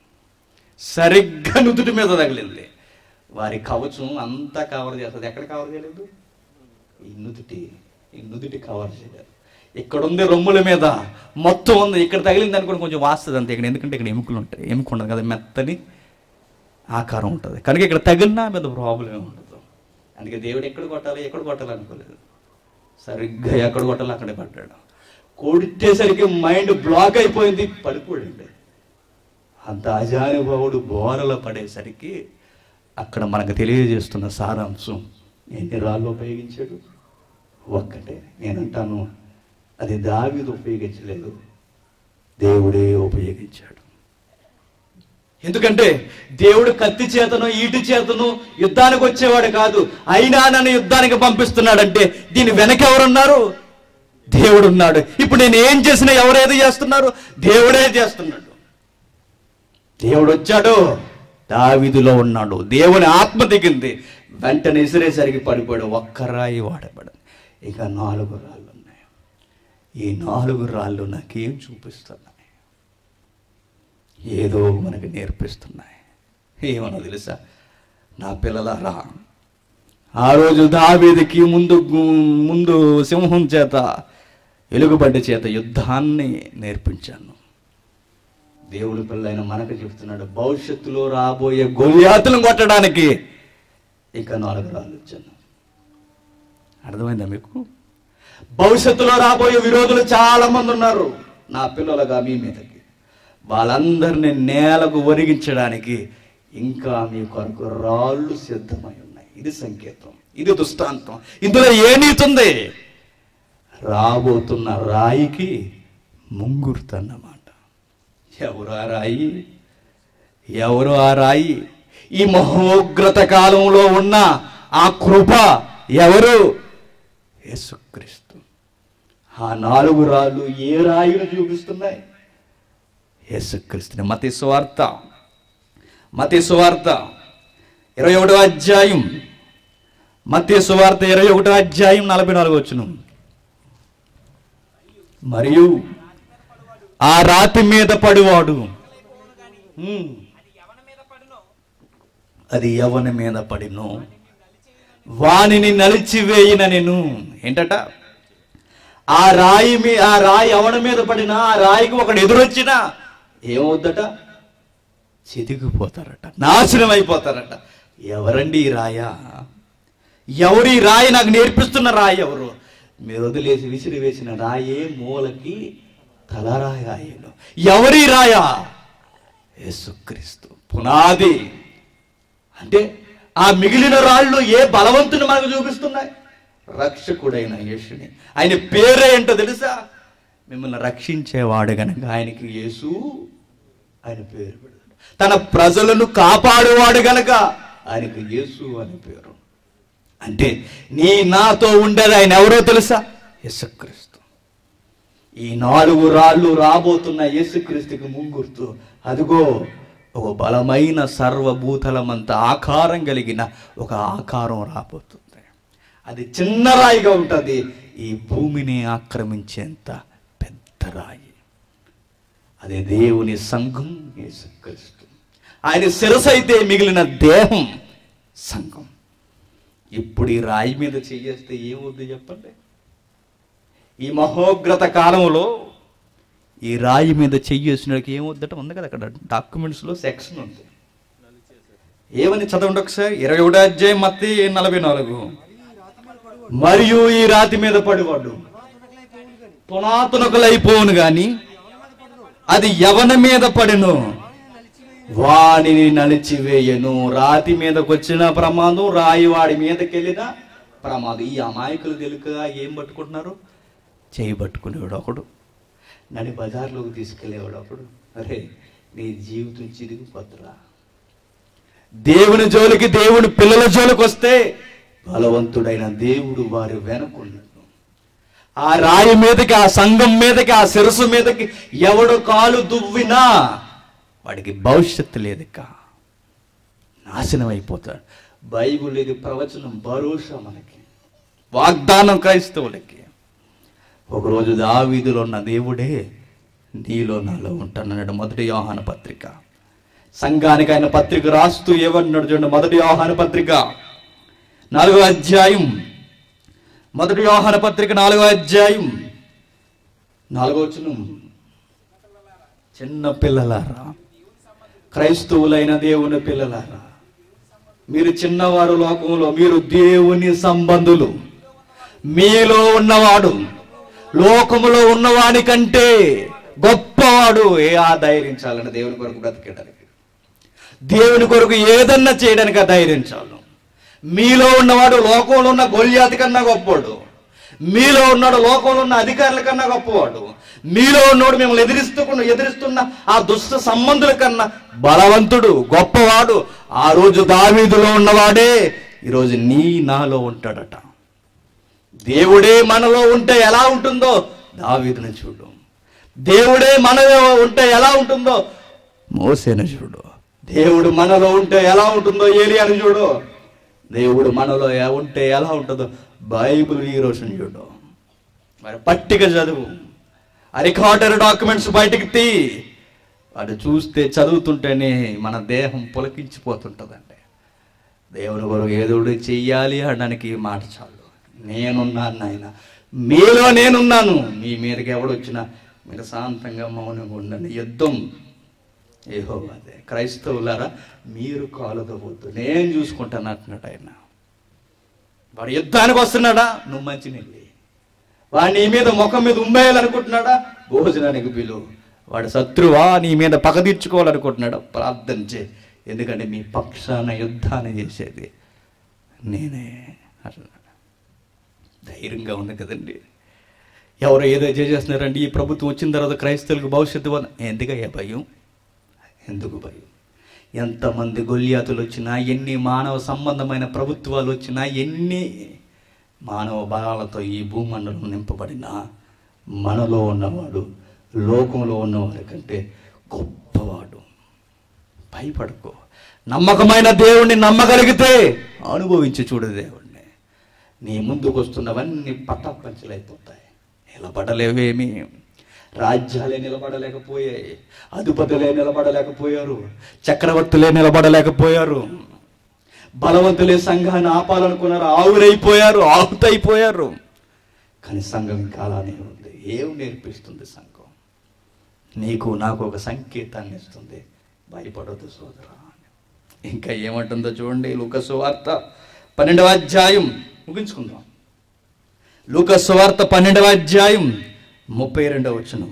సరిగ్గా నుదుటి మీద తగిలింది వారి కవచం అంతా కవర్ చేస్తుంది ఎక్కడ కవర్ చేయలేదు ఈ నుదుటి ఈ నుదుటి కవర్ చేయలేదు ఇక్కడ ఉంది రొమ్ముల మీద మొత్తం ఉంది ఇక్కడ తగిలింది అనుకోని కొంచెం వాస్తుంది అంతే ఇక్కడ ఎందుకంటే ఇక్కడ ఎముకలు ఉంటాయి ఎముక ఉండదు కదా మెత్తని ఆకారం ఉంటుంది కనుక ఇక్కడ తగిలినా మీద ప్రాబ్లం ఉండదు అందుకే దేవుడు ఎక్కడ కొట్టాలి ఎక్కడ కొట్టాలి అనుకోలేదు సరిగ్గా ఎక్కడ కొట్టాలి అక్కడే పడ్డాడు కొట్టేసరికి మైండ్ బ్లాక్ అయిపోయింది పడిపోయింది అంత అజానుభావుడు బోరలో పడేసరికి అక్కడ మనకు తెలియజేస్తున్న సారాంశం ఎన్ని రాళ్ళు ఉపయోగించాడు ఒక్కటే నేనంటాను అది దావీదు ఉపయోగించలేదు దేవుడే ఉపయోగించాడు ఎందుకంటే దేవుడు కత్తి చేతను ఈటి చేతను యుద్ధానికి వచ్చేవాడు కాదు అయినా నన్ను యుద్ధానికి పంపిస్తున్నాడంటే దీని వెనక ఎవరున్నారు దేవుడు ఉన్నాడు ఇప్పుడు నేను ఏం చేసినా ఎవరేది చేస్తున్నారు దేవుడే చేస్తున్నాడు దేవుడు వచ్చాడు దావిదిలో ఉన్నాడు దేవుని ఆత్మ దిగింది వెంటనే ఇసిరేసరికి పడిపోయాడు ఒక్క రాయి వాడబడి ఇక నాలుగు రాళ్ళు ఉన్నాయి ఈ నాలుగు రాళ్ళు నాకేం చూపిస్తున్నాయి ఏదో మనకు నేర్పిస్తున్నాయి ఏమన్నా తెలుసా నా పిల్లలారా ఆ రోజు దావీదికి ముందు గు- ముందు సింహం చేత ఎలుగుబంటి చేత యుద్ధాన్ని నేర్పించాను దేవుడి పిల్లైన మనకు చెప్తున్నాడు భవిష్యత్తులో రాబోయే గొలియాతులను కొట్టడానికి ఇంకా నాలుగు రాళ్ళు ఇచ్చాను అర్థమైందా మీకు భవిష్యత్తులో రాబోయే విరోధులు చాలా మంది ఉన్నారు నా పిల్లలుగా మీ మీదకి వాళ్ళందరినీ నేలకు ఒరిగించడానికి ఇంకా మీ కొరకు రాళ్ళు సిద్ధమై ఉన్నాయి ఇది సంకేతం ఇది దృష్టాంతం ఇందులో ఏ నీతి ఉంది రాబోతున్న రాయికి ముంగురుతన్నమాట ఎవరు ఆ రాయి ఎవరు ఆ రాయి ఈ మహోగ్రత కాలంలో ఉన్న ఆ కృప ఎవరు యేసుక్రీస్తు ఆ నాలుగు రాళ్ళు ఏ రాయిని చూపిస్తున్నాయి యేసుక్రీస్తుని మతి స్వార్థ మతి స్వార్థ ఇరవై ఒకటో అధ్యాయం మత్య సువార్త ఇరవై ఒకటో అధ్యాయం నలభై నాలుగు వచ్చును మరియు ఆ రాతి మీద పడివాడు ఉమ్, అది ఎవని మీద పడినో వానిని నలిచివేయిన నేను ఏంటట ఆ రాయి మీ ఆ రాయి ఎవడి మీద పడినా ఆ రాయికి ఒకడు ఎదురొచ్చినా ఏమవుద్దట చెదిగిపోతారట నాశనం అయిపోతారట ఎవరండి ఈ రాయ ఎవరు ఈ రాయి నాకు నేర్పిస్తున్న రాయి ఎవరు మీరు వదిలేసి విసిరి వేసిన రాయే మూలకి తలరాయి ఆయను ఎవరి రాయా యేసుక్రీస్తు పునాది అంటే ఆ మిగిలిన రాళ్ళు ఏ బలవంతుని మనకు చూపిస్తున్నాయి రక్షకుడైన యేసుని ఆయన పేరే ఏంటో తెలుసా మిమ్మల్ని రక్షించేవాడు గనక ఆయనకి యేసు ఆయన పేరు పెడతాడు తన ప్రజలను కాపాడేవాడు గనక ఆయనకి యేసు అని పేరు అంటే నీ నాతో ఉండేది ఆయన ఎవరో తెలుసా యేసుక్రీస్తు ఈ నాలుగు రాళ్ళు రాబోతున్న యేసుక్రీస్తుకి ముంగుర్తు అదిగో ఒక బలమైన సర్వభూతలమంత ఆకారం కలిగిన ఒక ఆకారం రాబోతుంది అది చిన్న రాయిగా ఉంటుంది ఈ భూమిని ఆక్రమించేంత పెద్ద రాయి అదే దేవుని సంఘం యేసుక్రీస్తు ఆయన శిరస అయితే మిగిలిన దేహం సంఘం ఇప్పుడు ఈ రాయి మీద చేయేస్తే ఏమవుద్ది చెప్పండి ఈ మహోగ్రత కాలంలో ఈ రాయి మీద చెయ్యేసినకి ఏమవుద్దట ఉంది కదా అక్కడ డాక్యుమెంట్స్లో సెక్షన్ ఉంది ఏమని చదవండి ఒకసారి ఇరవై ఒకటో అధ్యాయం మత్తి నలభై నాలుగు మరియు ఈ రాతి మీద పడివాడు పునాతునకులైపోవును గాని అది ఎవని మీద పడిను వాడిని నలిచివేయను రాతి మీదకి వచ్చిన ప్రమాదం రాయి వాడి మీదకి వెళ్ళిన ప్రమాదం ఈ అమాయకులు తెలుక ఏం పట్టుకుంటున్నారు చేయి పట్టుకునేవాడు ఒకడు నన్ను బజార్లోకి తీసుకెళ్ళేవాడు ఒకడు అరే నీ జీవితం చిరిగిపోతురా దేవుని జోలికి దేవుని పిల్లల జోలికి వస్తే బలవంతుడైన దేవుడు వారి వెనుకున్నాడు ఆ రాయి మీదకి ఆ సంఘం మీదకి ఆ శిరసు మీదకి ఎవడు కాలు దువ్వినా వాడికి భవిష్యత్తు లేదిక నాశనం అయిపోతాడు బైబుల్ ఇది ప్రవచనం భరోసా మనకి వాగ్దానం క్రైస్తవులకి ఒకరోజు దావీదులో ఉన్న దేవుడే నీలో నాలో ఉంటానన్నాడు మొదటి యోహాన పత్రిక సంఘానికి ఆయన పత్రిక రాస్తూ ఏమన్నాడు చూడండి మొదటి యోహాన పత్రిక నాలుగో అధ్యాయం మొదటి యోహాన పత్రిక నాలుగో అధ్యాయం నాలుగో వచనం చిన్న పిల్లలారా క్రైస్తవులైన దేవుని పిల్లలారా మీరు చిన్నవారు లోకంలో మీరు దేవుని సంబంధులు మీలో ఉన్నవాడు లోకములో ఉన్నవాని కంటే గొప్పవాడు ఏ ఆధైర్యించాలని దేవుని కొరకు బ్రతికేయడానికి దేవుని కొరకు ఏదన్నా చేయడానికి ఆధైర్యించాలి మీలో ఉన్నవాడు లోకంలో ఉన్న గొల్యాతి కన్నా గొప్పవాడు మీలో ఉన్నాడు లోకంలో ఉన్న అధికారుల కన్నా గొప్పవాడు మీలో ఉన్నవాడు మిమ్మల్ని ఎదిరిస్తున్న ఎదిరిస్తున్న ఆ దుష్ట సంబంధుల కన్నా బలవంతుడు గొప్పవాడు ఆ రోజు దావీదులో ఉన్నవాడే ఈరోజు నీ నాలో ఉంటాడట దేవుడే మనలో ఉంటే ఎలా ఉంటుందో దావీదుని చూడు దేవుడే మనలో ఉంటే ఎలా ఉంటుందో మోసేను చూడు దేవుడు మనలో ఉంటే ఎలా ఉంటుందో ఏలియాను చూడు దేవుడు మనలో ఎ- ఉంటే ఎలా ఉంటుందో బైబిల్ ఈ రోజున చూడు మరి పట్టిక చదువు ఆ రికార్డర్ డాక్యుమెంట్స్ బయటికి తీ వాడు చూస్తే చదువుతుంటేనే మన దేహం పులకించిపోతుంటుందండి దేవుని కొరకు ఏదో ఒకటి చెయ్యాలి అనడానికి ఈ మాట చాలు నేనున్నాను నాయన మీలో నేనున్నాను మీ మీదకి ఎవడొచ్చినా మీరు శాంతంగా మౌనంగా ఉండండి యుద్ధం ఏహో అదే క్రైస్తవులారా మీరు కాలుదవద్దు నేను చూసుకుంటాను అంటున్నాడు ఆయన వాడు యుద్ధానికి వస్తున్నాడా నువ్వు మంచి నెల్లి వాడు నీ మీద ముఖం మీద ఉమ్మేయాలనుకుంటున్నాడా భోజనానికి పిలువు వాడు శత్రువా నీ మీద పగ తీర్చుకోవాలనుకుంటున్నాడు ప్రార్థన చే ఎందుకంటే మీ పక్షాన యుద్ధాన్ని చేసేది నేనే అంటున్నాడు ధైర్యంగా ఉంది కదండి ఎవరు ఏదో చేసేస్తున్నారండి ఈ ప్రభుత్వం వచ్చిన తర్వాత క్రైస్తవులకు భవిష్యత్తు వల్ల ఎందుకయ్యా భయం ఎందుకు భయం ఎంతమంది గొల్యాతులు వచ్చినా ఎన్ని మానవ సంబంధమైన ప్రభుత్వాలు వచ్చినా ఎన్ని మానవ బలాలతో ఈ భూమండలం నింపబడినా మనలో ఉన్నవాడు లోకంలో ఉన్నవాడి కంటే గొప్పవాడు భయపడకో నమ్మకమైన దేవుణ్ణి నమ్మగలిగితే అనుభవించి చూడు దేవుణ్ణి నీ ముందుకు వస్తున్నవన్నీ పట్టపంచలైపోతాయి నిలబడలేవేమి రాజ్యాలే నిలబడలేకపోయాయి అధిపతులే నిలబడలేకపోయారు చక్రవర్తులే నిలబడలేకపోయారు బలవంతులే సంఘాన్ని ఆపాలనుకున్నారు ఆవురైపోయారు ఆహుతైపోయారు కానీ సంఘం ఇంకా అలానే ఉంది ఏం నేర్పిస్తుంది సంఘం నీకు నాకు ఒక సంకేతాన్ని ఇస్తుంది భయపడొద్దు సోదరా ఇంకా ఏమంటుందో చూడండి లూకసు వార్త పన్నెండవ అధ్యాయం ముగించుకుందాం లూకసు వార్త పన్నెండవ అధ్యాయం ముప్పై రెండవ వచనం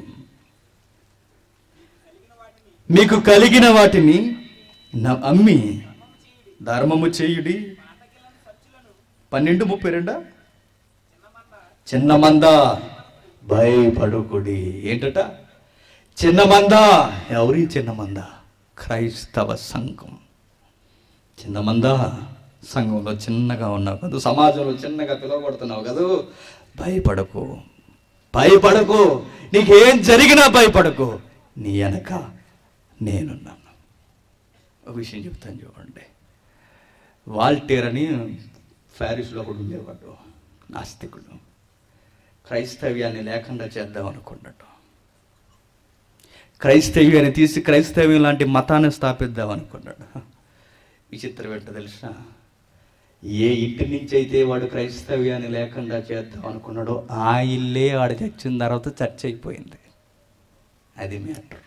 మీకు కలిగిన వాటిని నా అమ్మి ధర్మము చేయుడి పన్నెండు ముప్పై రెండా చిన్న మంద భయపడుకుడి ఏంటట చిన్న మంద ఎవరి చిన్న మంద క్రైస్తవ సంఘం చిన్న మంద సంఘంలో చిన్నగా ఉన్నావు కదా సమాజంలో చిన్నగా పిలువబడుతున్నావు కదా భయపడకు భయపడకు నీకేం జరిగినా భయపడకు నీ వెనక నేనున్నాను ఒక విషయం చెప్తాను చూడండి వాల్టేర్ అని ప్యారిస్లో కూడా ఉండేవాడు నాస్తికుడు క్రైస్తవ్యాన్ని లేకుండా చేద్దాం అనుకున్నాడు క్రైస్తవ్యాన్ని తీసి క్రైస్తవ్యం లాంటి మతాన్ని స్థాపిద్దాం అనుకున్నాడు విచిత్రం ఏంటో తెలుసా ఏ ఇంటి నుంచి అయితే వాడు క్రైస్తవ్యాన్ని లేకుండా చేద్దాం అనుకున్నాడో ఆ ఇల్లే వాడు చచ్చిన తర్వాత చర్చ అయిపోయింది అది మ్యాటర్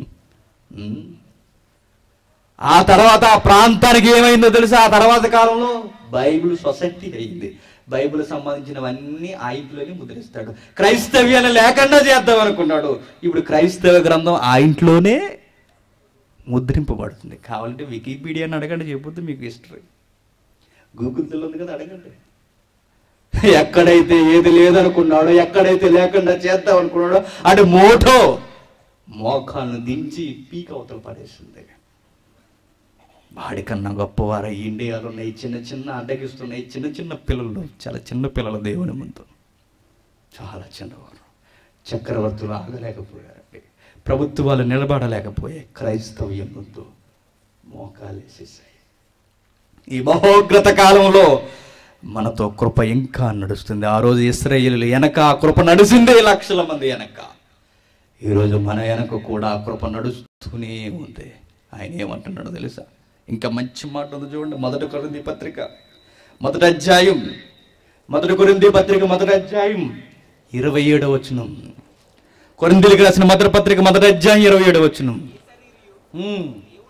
ఆ తర్వాత ఆ ప్రాంతానికి ఏమైందో తెలుసా ఆ తర్వాత కాలంలో బైబిల్ సొసైటీ అయింది బైబిల్ సంబంధించినవన్నీ ఆ ఇంట్లోనే ముద్రిస్తాడు క్రైస్తవ్యాన్ని లేకుండా చేద్దాం అనుకున్నాడు ఇప్పుడు క్రైస్తవ గ్రంథం ఆ ఇంట్లోనే ముద్రింపబడుతుంది కావాలంటే వికీపీడియాని అడగండి చెప్పొద్దు మీకు హిస్టరీ గూగుల్ ఉంది కదా అడగండి ఎక్కడైతే ఏది లేదనుకున్నాడో ఎక్కడైతే లేకుండా చేద్దాం అనుకున్నాడో అటు మోటో మోకాలను దించి పీక అవతల పడేసింది వాడికన్నా గొప్పవారు ఈ ఇండియాలో ఉన్నాయి చిన్న చిన్న అడ్డగిస్తున్నాయి చిన్న చిన్న పిల్లలు చాలా చిన్న పిల్లలు దేవుని ముందు చాలా చిన్నవారు చక్రవర్తులు ఆగలేకపోయారండి ప్రభుత్వాలు నిలబడలేకపోయాయి క్రైస్తవ్యం ముందు మోకాలేసేసాయి ఈ మహోగ్రత కాలంలో మనతో కృప ఇంకా నడుస్తుంది ఆ రోజు ఇస్రాయేలు వెనక ఆ కృప నడిచిందే లక్షల మంది వెనక ఈరోజు మన వెనక కూడా ఆ కృప నడుస్తూనే ఉంది ఆయన ఏమంటున్నాడో తెలుసా ఇంకా మంచి మాట ఉంది చూడండి మొదటి కొరింది పత్రిక మొదటి అధ్యాయం మొదటి కొరింది పత్రిక మొదటి అధ్యాయం ఇరవై ఏడవ వచనం కొరిందీలకు రాసిన మొదటి పత్రిక మొదటి అధ్యాయం ఇరవై ఏడవ వచనం ఉమ్.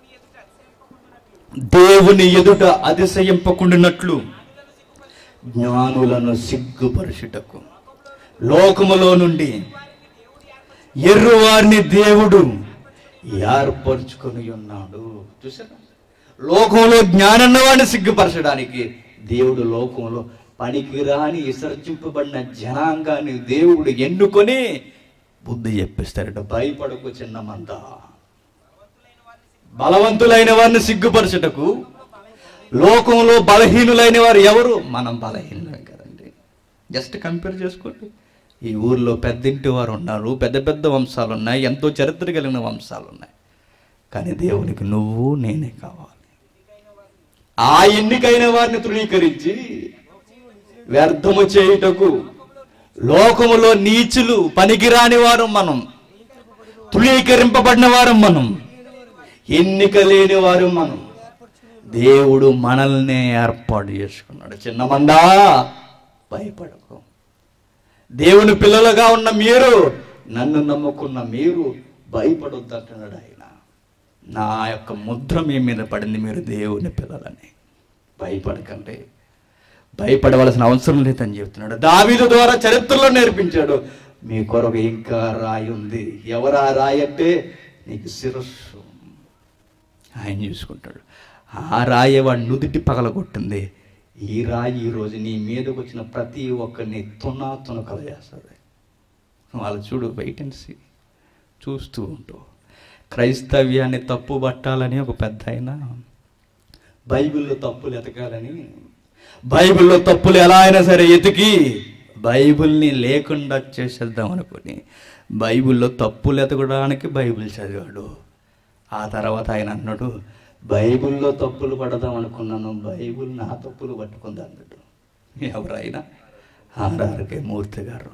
దేవుని ఎదుట అతిశయింపకుండినట్లు జ్ఞానులను సిగ్గుపరుచుటకు లోకములో నుండి ఎర్రువారిని దేవుడు ఏర్పరచుకొని ఉన్నాడు చూసారా లోకంలో జ్ఞానన్న వాడిని సిగ్గుపరచడానికి దేవుడు లోకంలో పనికిరాని విసర్జింపబడిన జనాంగాన్ని దేవుడు ఎన్నుకొని బుద్ధి చెప్పిస్తారట భయపడకు చిన్న మంద బలవంతులైన వారిని సిగ్గుపరచుటకు లోకంలో బలహీనులైన వారు ఎవరు మనం బలహీనులే కదండి జస్ట్ కంపేర్ చేసుకోండి ఈ ఊర్లో పెద్దింటి వారు ఉన్నారు పెద్ద పెద్ద వంశాలు ఉన్నాయి ఎంతో చరిత్ర కలిగిన వంశాలు ఉన్నాయి కానీ దేవునికి నువ్వు నేనే కావాలి ఆ ఎన్నికైన వారిని తృణీకరించి వ్యర్థము చేయుటకు లోకములో నీచులు పనికిరాని వారు మనం తృణీకరింపబడిన వారు మనం ఎన్నిక లేని వారు మనం దేవుడు మనల్ని ఏర్పాటు చేసుకున్నాడు చిన్నమందా భయపడకు దేవుని పిల్లలుగా ఉన్న మీరు నన్ను నమ్ముకున్న మీరు భయపడొద్దు అంటున్నాడు ఆయన నా యొక్క ముద్ర మీ మీద పడింది మీరు దేవుని పిల్లలని భయపడకండి భయపడవలసిన అవసరం లేదని చెప్తున్నాడు దావీదు ద్వారా చరిత్రలో నేర్పించాడు మీ కొరకు ఇంకా రాయి ఉంది ఎవరు ఆ రాయి అంటే నీకు శిరస్సు ఆయన చూసుకుంటాడు ఆ రాయి వాడు నుదుటి పగలగొట్టింది ఈ రాయి ఈ రోజు నీ మీదకి వచ్చిన ప్రతి ఒక్కరిని తునా తునకలు చేస్తుంది వాళ్ళు చూడు వెయిట్ అండ్ సీ చూస్తూ ఉంటూ క్రైస్తవ్యాన్ని తప్పు పట్టాలని ఒక పెద్ద ఆయన బైబిల్లో తప్పులు ఎతకాలని బైబిల్లో తప్పులు ఎలా అయినా సరే ఎతికి బైబిల్ని లేకుండా చేసేద్దాం అనుకుని బైబిల్లో తప్పులు ఎతకడానికి బైబిల్ చదివాడు ఆ తర్వాత ఆయన అన్నాడు బైబిల్లో తప్పులు పడదాం అనుకున్నాను బైబిల్ నా తప్పులు పట్టుకుంది అన్నాడు ఎవరైనా ఆర్ఆర్కే మూర్తి గారు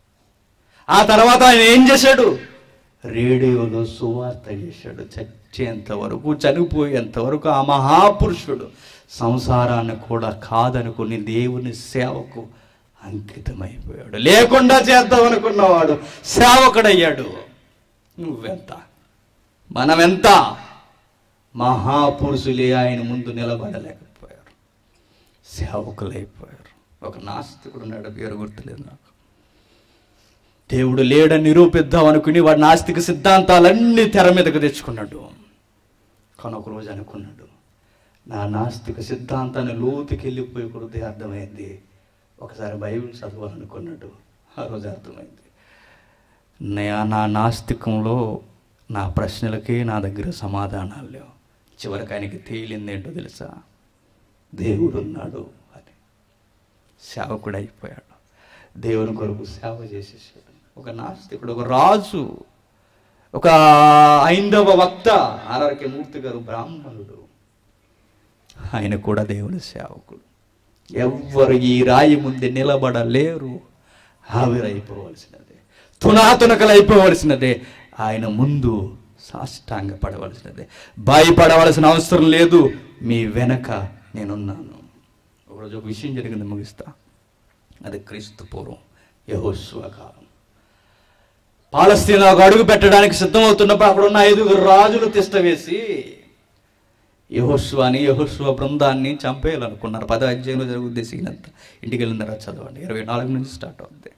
ఆ తర్వాత ఆయన ఏం చేశాడు రేడియోలో సువార్త చేశాడు చచ్చేంత వరకు చనిపోయేంత వరకు ఆ మహాపురుషుడు సంసారాన్ని కూడా కాదనుకుని దేవుని సేవకు అంకితమైపోయాడు లేకుండా చేద్దాం అనుకున్నవాడు సేవకుడయ్యాడు నువ్వెంత మనమెంత మహాపురుషులే ఆయన ముందు నిలబడలేకపోయారు సేవకులైపోయారు ఒక నాస్తికుడు ఉన్నాడు పేరు గుర్తులేదు నాకు దేవుడు లేడని నిరూపిద్దాం అనుకుని వాడి నాస్తిక సిద్ధాంతాలన్నీ తెర మీదకు తెచ్చుకున్నాడు కానీ ఒక రోజు అనుకున్నాడు నా నాస్తిక సిద్ధాంతాన్ని లోతుకి వెళ్ళిపోయి కొడితే అర్థమైంది ఒకసారి బైబిల్ చదవాలనుకున్నాడు ఆ రోజు అర్థమైంది నే- నా నాస్తికంలో నా ప్రశ్నలకి నా దగ్గర సమాధానాలు లేవు చివరికి ఆయనకి తేలింది ఏంటో తెలుసా దేవుడు ఉన్నాడు అని సేవకుడు అయిపోయాడు దేవుని కొరకు సేవ చేసేసాడు ఒక నాస్తికుడు ఒక రాజు ఒక ఐందవ వక్త ఆర్ఆర్కే మూర్తి గారు బ్రాహ్మణుడు ఆయన కూడా దేవుని సేవకుడు ఎవ్వరు ఈ రాయి ముందు నిలబడలేరు ఆవిరైపోవలసినదే తునాతునకలైపోవలసినదే ఆయన ముందు సాష్టాంగ పడవలసినదే భయపడవలసిన అవసరం లేదు మీ వెనక నేనున్నాను ఒకరోజు ఒక విషయం జరిగింది ముగిస్తా అది క్రీస్తు పూర్వం యహోస్వ కాలం పాలస్తీనాకు అడుగు పెట్టడానికి సిద్ధమవుతున్నప్పుడు అక్కడ ఉన్న ఐదుగురు రాజులు తిష్ట వేసి యహోస్వాని యహోస్వ బృందాన్ని చంపేయాలనుకున్నారు పద అధ్యాయంలో జరుగు ఉద్దేశించినంత ఇంటికి వెళ్ళిన తర్వాత చదవండి ఇరవై నాలుగు నుంచి స్టార్ట్ అవుద్ది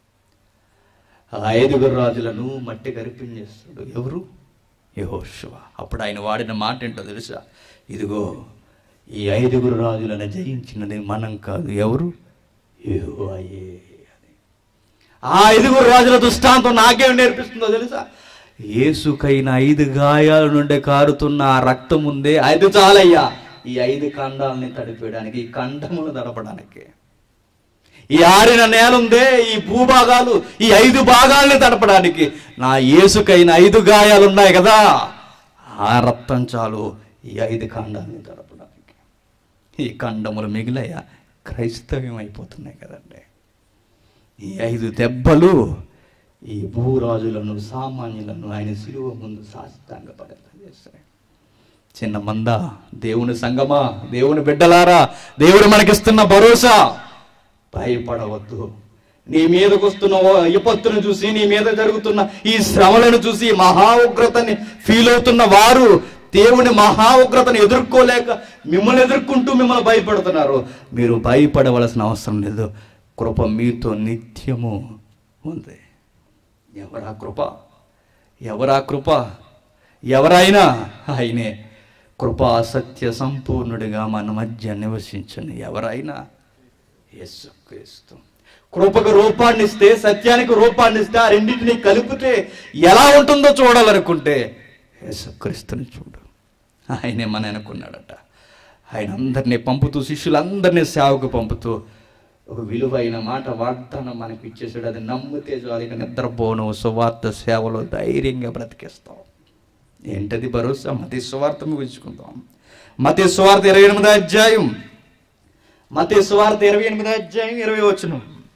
ఆ ఐదుగురు రాజులను మట్టి గరిపించేస్తాడు ఎవరు యహోశివ అప్పుడు ఆయన వాడిన మాట ఏంటో తెలుసా ఇదిగో ఈ ఐదుగురు రాజులను జయించినది మనం కాదు ఎవరు యెహోవాయే అని ఆ ఐదుగురు రాజుల దృష్టాంతం నాకేం నేర్పిస్తుందో తెలుసా ఏసుకైన ఐదు గాయాల నుండి కారుతున్న ఆ రక్తం ఉందే ఐదు చాలయ్యా ఈ ఐదు ఖండాలని తడిపేయడానికి ఈ ఖండములు తడపడానికి ఈ ఆరిన నేల ఉందే ఈ భూభాగాలు ఈ ఐదు భాగాల్ని తడపడానికి నా ఏసుకైన ఐదు గాయాలు ఉన్నాయి కదా ఆ రక్తం చాలు ఈ ఐదు ఖండాలని తడపడానికి ఈ ఖండములు మిగిలయ్యా క్రైస్తవ్యం అయిపోతున్నాయి కదండి ఈ ఐదు దెబ్బలు ఈ భూరాజులను సామాన్యులను ఆయన శిలువ ముందు సాష్టాంగ చేస్తాయి చిన్న మంద దేవుని సంగమా దేవుని బిడ్డలారా దేవుడు మనకిస్తున్న భరోసా భయపడవద్దు నీ మీదకు వస్తున్న ఓ విపత్తును చూసి నీ మీద జరుగుతున్న ఈ శ్రమలను చూసి ఈ మహా ఉగ్రతని ఫీల్ అవుతున్న వారు దేవుని మహా ఉగ్రతను ఎదుర్కోలేక మిమ్మల్ని ఎదుర్కొంటూ మిమ్మల్ని భయపడుతున్నారు మీరు భయపడవలసిన అవసరం లేదు కృప మీతో నిత్యము ఉంది ఎవరా కృప ఎవరా కృప ఎవరైనా ఆయనే కృపా సత్య సంపూర్ణుడిగా మన మధ్య నివసించని ఎవరైనా యేసుక్రీస్తు కృపకు రూపాన్ని ఇస్తే సత్యానికి రూపాన్ని ఇస్తే ఆ రెండింటిని కలిపితే ఎలా ఉంటుందో చూడాలనుకుంటే యేసుక్రీస్తుని చూడు ఆయనే మన అనుకున్నాడట ఆయన అందరినీ పంపుతూ శిష్యులందరినీ సేవకు పంపుతూ ఒక విలువైన మాట వాగ్దానం మనకి ఇచ్చేసాడు అది నమ్మితే చాలు ఇక నిద్రపోను సువార్త సేవలో ధైర్యంగా బ్రతికేస్తాం ఏంటది భరోసా మతి సువార్త ముగించుకుందాం మతి సువార్త ఇరవై ఎనిమిదో అధ్యాయం మతి సువార్త ఇరవై ఎనిమిదో అధ్యాయం ఇరవై వచ్చును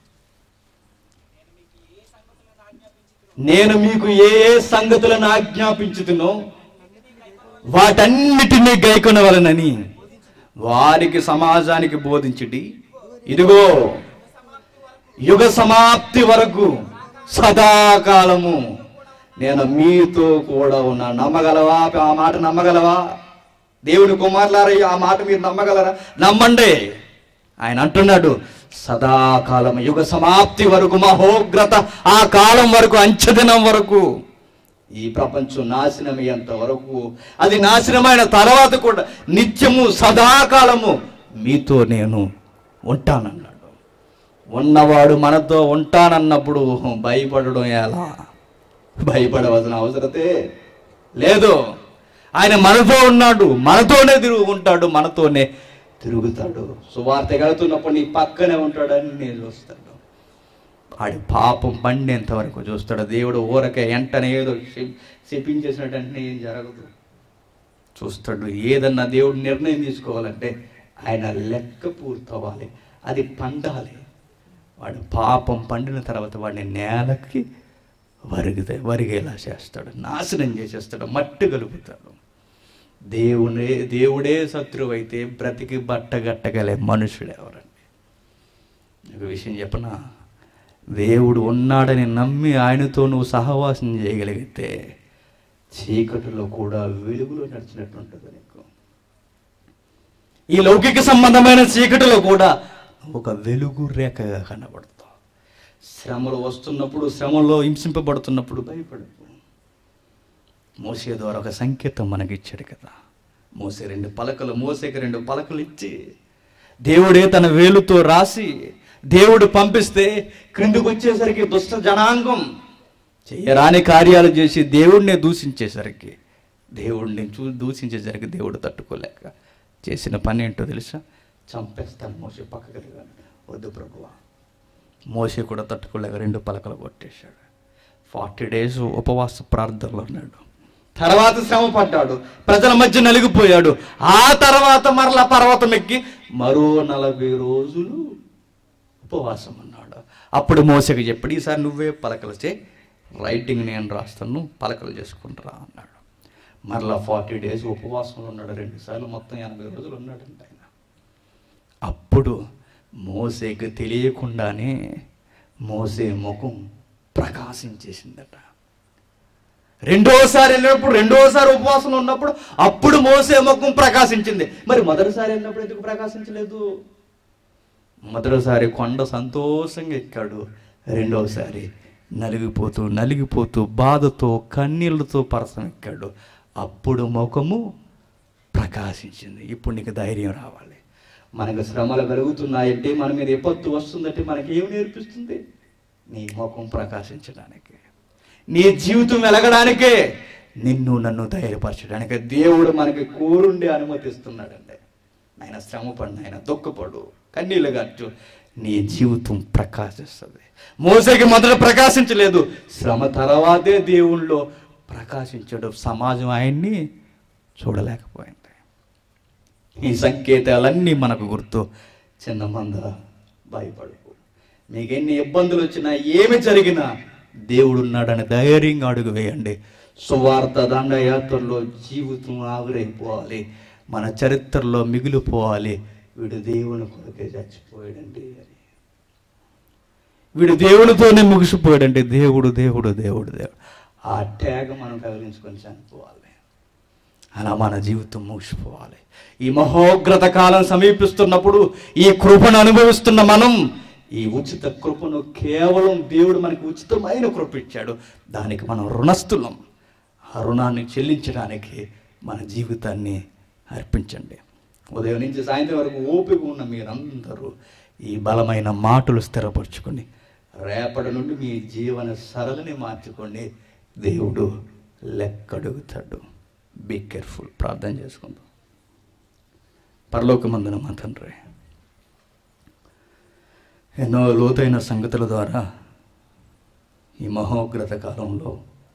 నేను మీకు ఏ ఏ సంగతులను ఆజ్ఞాపించుతునో వాటన్నిటినీ గైకొనవలనని వారికి సమాజానికి బోధించుటి ఇదిగో యుగ సమాప్తి వరకు సదాకాలము నేను మీతో కూడా ఉన్నా నమ్మగలవా ఆ మాట నమ్మగలవా దేవుని కుమారులారయ్య ఆ మాట మీరు నమ్మగలరా నమ్మండి ఆయన అంటున్నాడు సదాకాలం యుగ సమాప్తి వరకు మహోగ్రత ఆ కాలం వరకు అంచెదినం వరకు ఈ ప్రపంచం నాశనమయ్యేంత వరకు అది నాశనమైన తర్వాత కూడా నిత్యము సదాకాలము మీతో నేను ఉంటానన్నాడు ఉన్నవాడు మనతో ఉంటానన్నప్పుడు భయపడడం ఎలా భయపడవలసిన అవసరతే లేదు ఆయన మనతో ఉన్నాడు మనతోనే తిరుగుకుంటాడు మనతోనే తిరుగుతాడు సువార్త వెళుతున్నప్పుడు నీ పక్కనే ఉంటాడని నేను చూస్తాడు ఆడి పాపం పండేంత వరకు చూస్తాడు దేవుడు ఊరకే వెంటనే ఏదో శి- శపించేసినట్టు ఏం జరగదు చూస్తాడు ఏదన్నా దేవుడు నిర్ణయం తీసుకోవాలంటే ఆయన లెక్క పూర్తవ్వాలి అది పండాలి వాడు పాపం పండిన తర్వాత వాడిని నేలకి వరిగితే వరిగేలా చేస్తాడు నాశనం చేసేస్తాడు మట్టి కలుపుతాడు దేవుడే దేవుడే శత్రువు అయితే బ్రతికి బట్టగట్టగలే మనుషుడు ఎవరండి ఒక విషయం చెప్పనా దేవుడు ఉన్నాడని నమ్మి ఆయనతో నువ్వు సహవాసం చేయగలిగితే చీకటిలో కూడా వెలుగులో నడిచినట్టు ఉంటుంది నీకు ఈ లౌకిక సంబంధమైన చీకటిలో కూడా ఒక వెలుగు రేఖగా కనబడతావు శ్రమలు వస్తున్నప్పుడు శ్రమలో హింసింపబడుతున్నప్పుడు భయపడకు మోసే ద్వారా ఒక సంకేతం మనకి ఇచ్చాడు కదా మోసే రెండు పలకలు మోసేకి రెండు పలకలు ఇచ్చి దేవుడే తన వేలుతో రాసి దేవుడు పంపిస్తే క్రిందికి వచ్చేసరికి దుష్ట జనాంగం చేయరాని కార్యాలు చేసి దేవుడిని దూషించేసరికి దేవుడిని చూ దూషించేసరికి దేవుడు తట్టుకోలేక చేసిన పని ఏంటో తెలుసా చంపేస్తాను మోసే పక్కకి దిగాను. వద్దు ప్రభువా మోసే కూడా తట్టుకోలేక రెండు పలకలు కొట్టేశాడు ఫార్టీ డేస్ ఉపవాస ప్రార్థనలో ఉన్నాడు తర్వాత శ్రమ పడ్డాడు ప్రజల మధ్య నలిగిపోయాడు ఆ తర్వాత మరలా పర్వతం ఎక్కి మరో నలభై రోజులు ఉపవాసం అన్నాడు అప్పుడు మోసకి చెప్పాడు ఈసారి నువ్వే పలకలు చే రైటింగ్ నేను రాస్తాను పలకలు చేసుకుంటారా అన్నాడు మరలా ఫార్టీ డేస్ ఉపవాసంలో ఉన్నాడు రెండు సార్లు మొత్తం ఎనభై రోజులు ఉన్నాడంట ఆయన అప్పుడు మోసేకి తెలియకుండానే మోసే ముఖం ప్రకాశించేసిందట రెండోసారి వెళ్ళినప్పుడు రెండోసారి ఉపవాసంలో ఉన్నప్పుడు అప్పుడు మోసే ముఖం ప్రకాశించింది మరి మొదటిసారి వెళ్ళినప్పుడు ఎందుకు ప్రకాశించలేదు మొదటిసారి కొండ సంతోషంగా ఎక్కాడు రెండోసారి నలిగిపోతూ నలిగిపోతూ బాధతో కన్నీళ్లతో పరసం ఎక్కాడు అప్పుడు ముఖము ప్రకాశించింది ఇప్పుడు నీకు ధైర్యం రావాలి మనకు శ్రమలు కలుగుతున్నాయంటే మన మీద విపత్తు వస్తుందంటే మనకి ఏం నేర్పిస్తుంది నీ ముఖం ప్రకాశించడానికి నీ జీవితం వెలగడానికే నిన్ను నన్ను ధైర్యపరచడానికి దేవుడు మనకి కోరుండి అనుమతిస్తున్నాడండి ఆయన శ్రమపడు ఆయన దుఃఖపడు కన్నీళ్ళు గట్టు నీ జీవితం ప్రకాశిస్తుంది మోసకి మొదట ప్రకాశించలేదు శ్రమ తర్వాతే దేవుళ్ళో ప్రకాశించడు సమాజం ఆయన్ని చూడలేకపోయింది ఈ సంకేతాలన్నీ మనకు గుర్తు చిన్న మంద భయపడకు మీకు ఎన్ని ఇబ్బందులు వచ్చినా ఏమి జరిగినా దేవుడు ఉన్నాడని ధైర్యంగా అడుగు వేయండి సువార్త దండయాత్రలో జీవితం ఆవిరైపోవాలి మన చరిత్రలో మిగిలిపోవాలి వీడు దేవుని కొరకే చచ్చిపోయాడండి అని వీడు దేవునితోనే ముగిసిపోయాడంటే దేవుడు దేవుడు దేవుడు దేవుడు ఆ ట్యాగ్ మనం తగిలించుకొని చనిపోవాలి అలా మన జీవితం ముగిసిపోవాలి ఈ మహోగ్రత కాలం సమీపిస్తున్నప్పుడు ఈ కృపను అనుభవిస్తున్న మనం ఈ ఉచిత కృపను కేవలం దేవుడు మనకి ఉచితమైన కృప ఇచ్చాడు దానికి మనం రుణస్థులం ఆ రుణాన్ని చెల్లించడానికి మన జీవితాన్ని అర్పించండి ఉదయం నుంచి సాయంత్రం వరకు ఓపిక ఉన్న మీరందరూ ఈ బలమైన మాటలు స్థిరపరచుకొని రేపటి నుండి మీ జీవన సరళిని మార్చుకోండి దేవుడు లెక్కడుగుతాడు బీ కేర్ఫుల్ ప్రార్థన చేసుకుందాం పరలోకమందున మా తండ్రి ఎన్నో లోతైన సంగతుల ద్వారా ఈ మహోగ్రత కాలంలో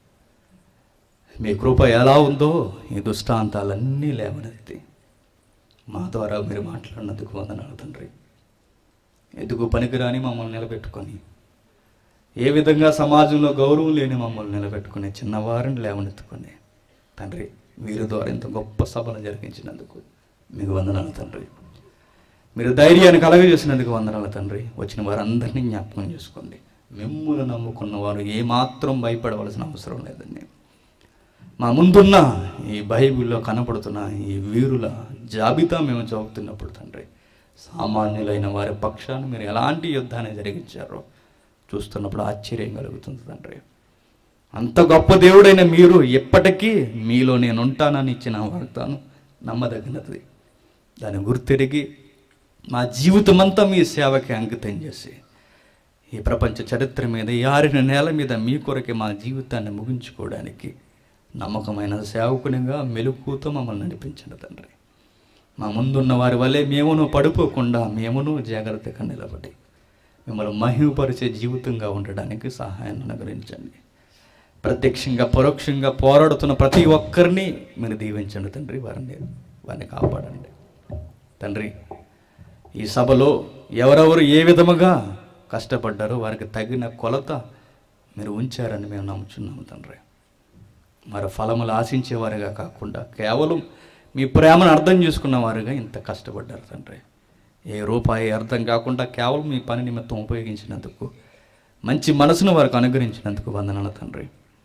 మీ కృప ఎలా ఉందో ఈ దుష్టాంతాలన్నీ లేవనెత్తి మా ద్వారా మీరు మాట్లాడినందుకు వందనాలు తండ్రి ఎందుకు పనికిరాని మమ్మల్ని నిలబెట్టుకొని ఏ విధంగా సమాజంలో గౌరవం లేని మమ్మల్ని నిలబెట్టుకుని చిన్నవారిని లేవనెత్తుకొని తండ్రి వీరి ద్వారా ఇంత గొప్ప సభను జరిగించినందుకు మీకు వందనాలు తండ్రి మీరు ధైర్యాన్ని కలగజేసినందుకు వందనాలు తండ్రి వచ్చిన వారందరినీ జ్ఞాపకం చేసుకోండి మిమ్మును నమ్ముకున్న వారు ఏమాత్రం భయపడవలసిన అవసరం లేదండి మా ముందున్న ఈ బైబిల్లో కనపడుతున్న ఈ వీరుల జాబితా మేము చదువుతున్నప్పుడు తండ్రి సామాన్యులైన వారి పక్షాన్ని మీరు ఎలాంటి యుద్ధాన్ని జరిగించారో చూస్తున్నప్పుడు ఆశ్చర్యం కలుగుతుంది తండ్రి అంత గొప్ప దేవుడైన మీరు ఎప్పటికీ మీలో నేను ఉంటానని ఇచ్చిన వాగ్దానం నమ్మదగినది దాన్ని గుర్తిరిగి మా జీవితం అంతా మీ సేవకి అంకితం చేసి ఈ ప్రపంచ చరిత్ర మీద ఈ ఆరిన నేల మీద మీ కొరకే మా జీవితాన్ని ముగించుకోవడానికి నమ్మకమైన సేవకునిగా మెలుకుతో మమ్మల్ని నడిపించండి తండ్రి మా ముందున్న వారి వల్లే మేమును పడిపోకుండా మేమును జాగ్రత్తగా నిలబడి మిమ్మల్ని మహిమపరిచే జీవితంగా ఉండడానికి సహాయం అనుగ్రహించండి ప్రత్యక్షంగా పరోక్షంగా పోరాడుతున్న ప్రతి ఒక్కరిని మీరు దీవించండి తండ్రి వారిని వారిని కాపాడండి తండ్రి ఈ సభలో ఎవరెవరు ఏ విధముగా కష్టపడ్డారో వారికి తగిన కొలత మీరు ఉంచారని మేము నమ్ముచున్నాము తండ్రి మరి ఫలములు ఆశించేవారుగా కాకుండా కేవలం మీ ప్రేమను అర్థం చేసుకున్న వారుగా ఇంత కష్టపడ్డారు తండ్రి ఏ రూపాయి అర్థం కాకుండా కేవలం మీ పని నిమిత్తం ఉపయోగించినందుకు మంచి మనసును వారికి అనుగ్రహించినందుకు వందనాలు తండ్రి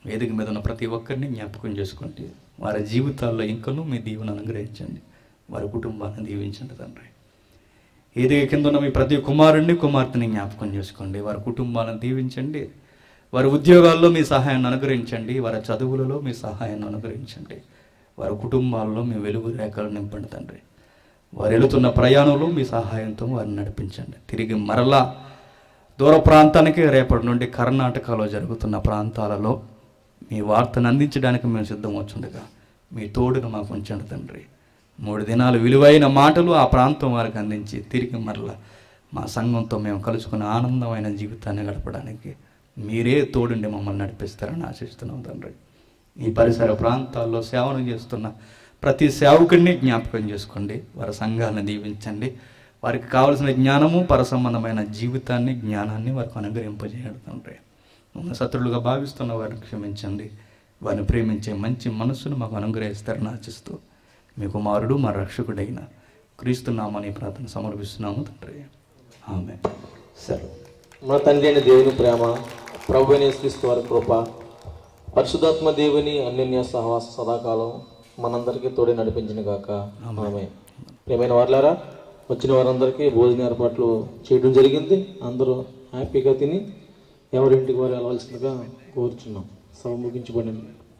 వేదిక మీద ఉన్న ప్రతి ఒక్కరిని జ్ఞాపకం చేసుకోండి వారి జీవితాల్లో ఇంకనూ మీ దీవెన అనుగ్రహించండి వారి కుటుంబాన్ని దీవించండి తండ్రి ఏదిగా కింద ఉన్న మీ ప్రతి కుమారుణ్ణి కుమార్తెని జ్ఞాపకం చేసుకోండి వారి కుటుంబాలను దీవించండి వారి ఉద్యోగాల్లో మీ సహాయాన్ని అనుగ్రహించండి వారి చదువులలో మీ సహాయాన్ని అనుగ్రహించండి వారి కుటుంబాల్లో మీ వెలుగు రేఖలు నింపండి తండ్రి వారు వెళుతున్న ప్రయాణంలో మీ సహాయంతో వారిని నడిపించండి తిరిగి మరలా దూర ప్రాంతానికి రేపటి నుండి కర్ణాటకలో జరుగుతున్న ప్రాంతాలలో మీ వార్తను అందించడానికి మేము సిద్ధం వచ్చుండగా మీ తోడును మాకు ఉంచండి తండ్రి మూడు దినాలు విలువైన మాటలు ఆ ప్రాంతం వారికి అందించి తిరిగి మరలా మా సంఘంతో మేము కలుసుకున్న ఆనందమైన జీవితాన్ని గడపడానికి మీరే తోడుండి మమ్మల్ని నడిపిస్తారని ఆశిస్తున్నాం తండ్రి ఈ పరిసర ప్రాంతాల్లో సేవను చేస్తున్న ప్రతి సేవకుడిని జ్ఞాపకం చేసుకోండి వారి సంఘాలను దీవించండి వారికి కావలసిన జ్ఞానము పరసంబంధమైన జీవితాన్ని జ్ఞానాన్ని వారికి అనుగ్రహింపజేయడం తండ్రి మమ్మల్ని శత్రులుగా భావిస్తున్న వారిని క్షమించండి వారిని ప్రేమించే మంచి మనస్సును మాకు అనుగ్రహిస్తారని ఆశిస్తూ మీ కుమారుడు మా రక్షకుడైన క్రీస్తున్నామని ప్రార్థన సమర్పిస్తున్నాము తండ్రి ఆమె సరే మన తండ్రి అయిన దేవుని ప్రేమ ప్రభు అయిన యేసుక్రీస్తు వారి కృప పరిశుధాత్మ దేవుని అన్యోన్య సహవాస సదాకాలం మనందరికీ తోడి నడిపించిన గాక ఆమె ప్రియమైన వారులారా వచ్చిన వారందరికీ భోజన ఏర్పాట్లు చేయడం జరిగింది అందరూ హ్యాపీగా తిని ఎవరింటికి వారు వెళ్ళవలసిందిగా కోరుచున్నాం సభ ముగించబడింది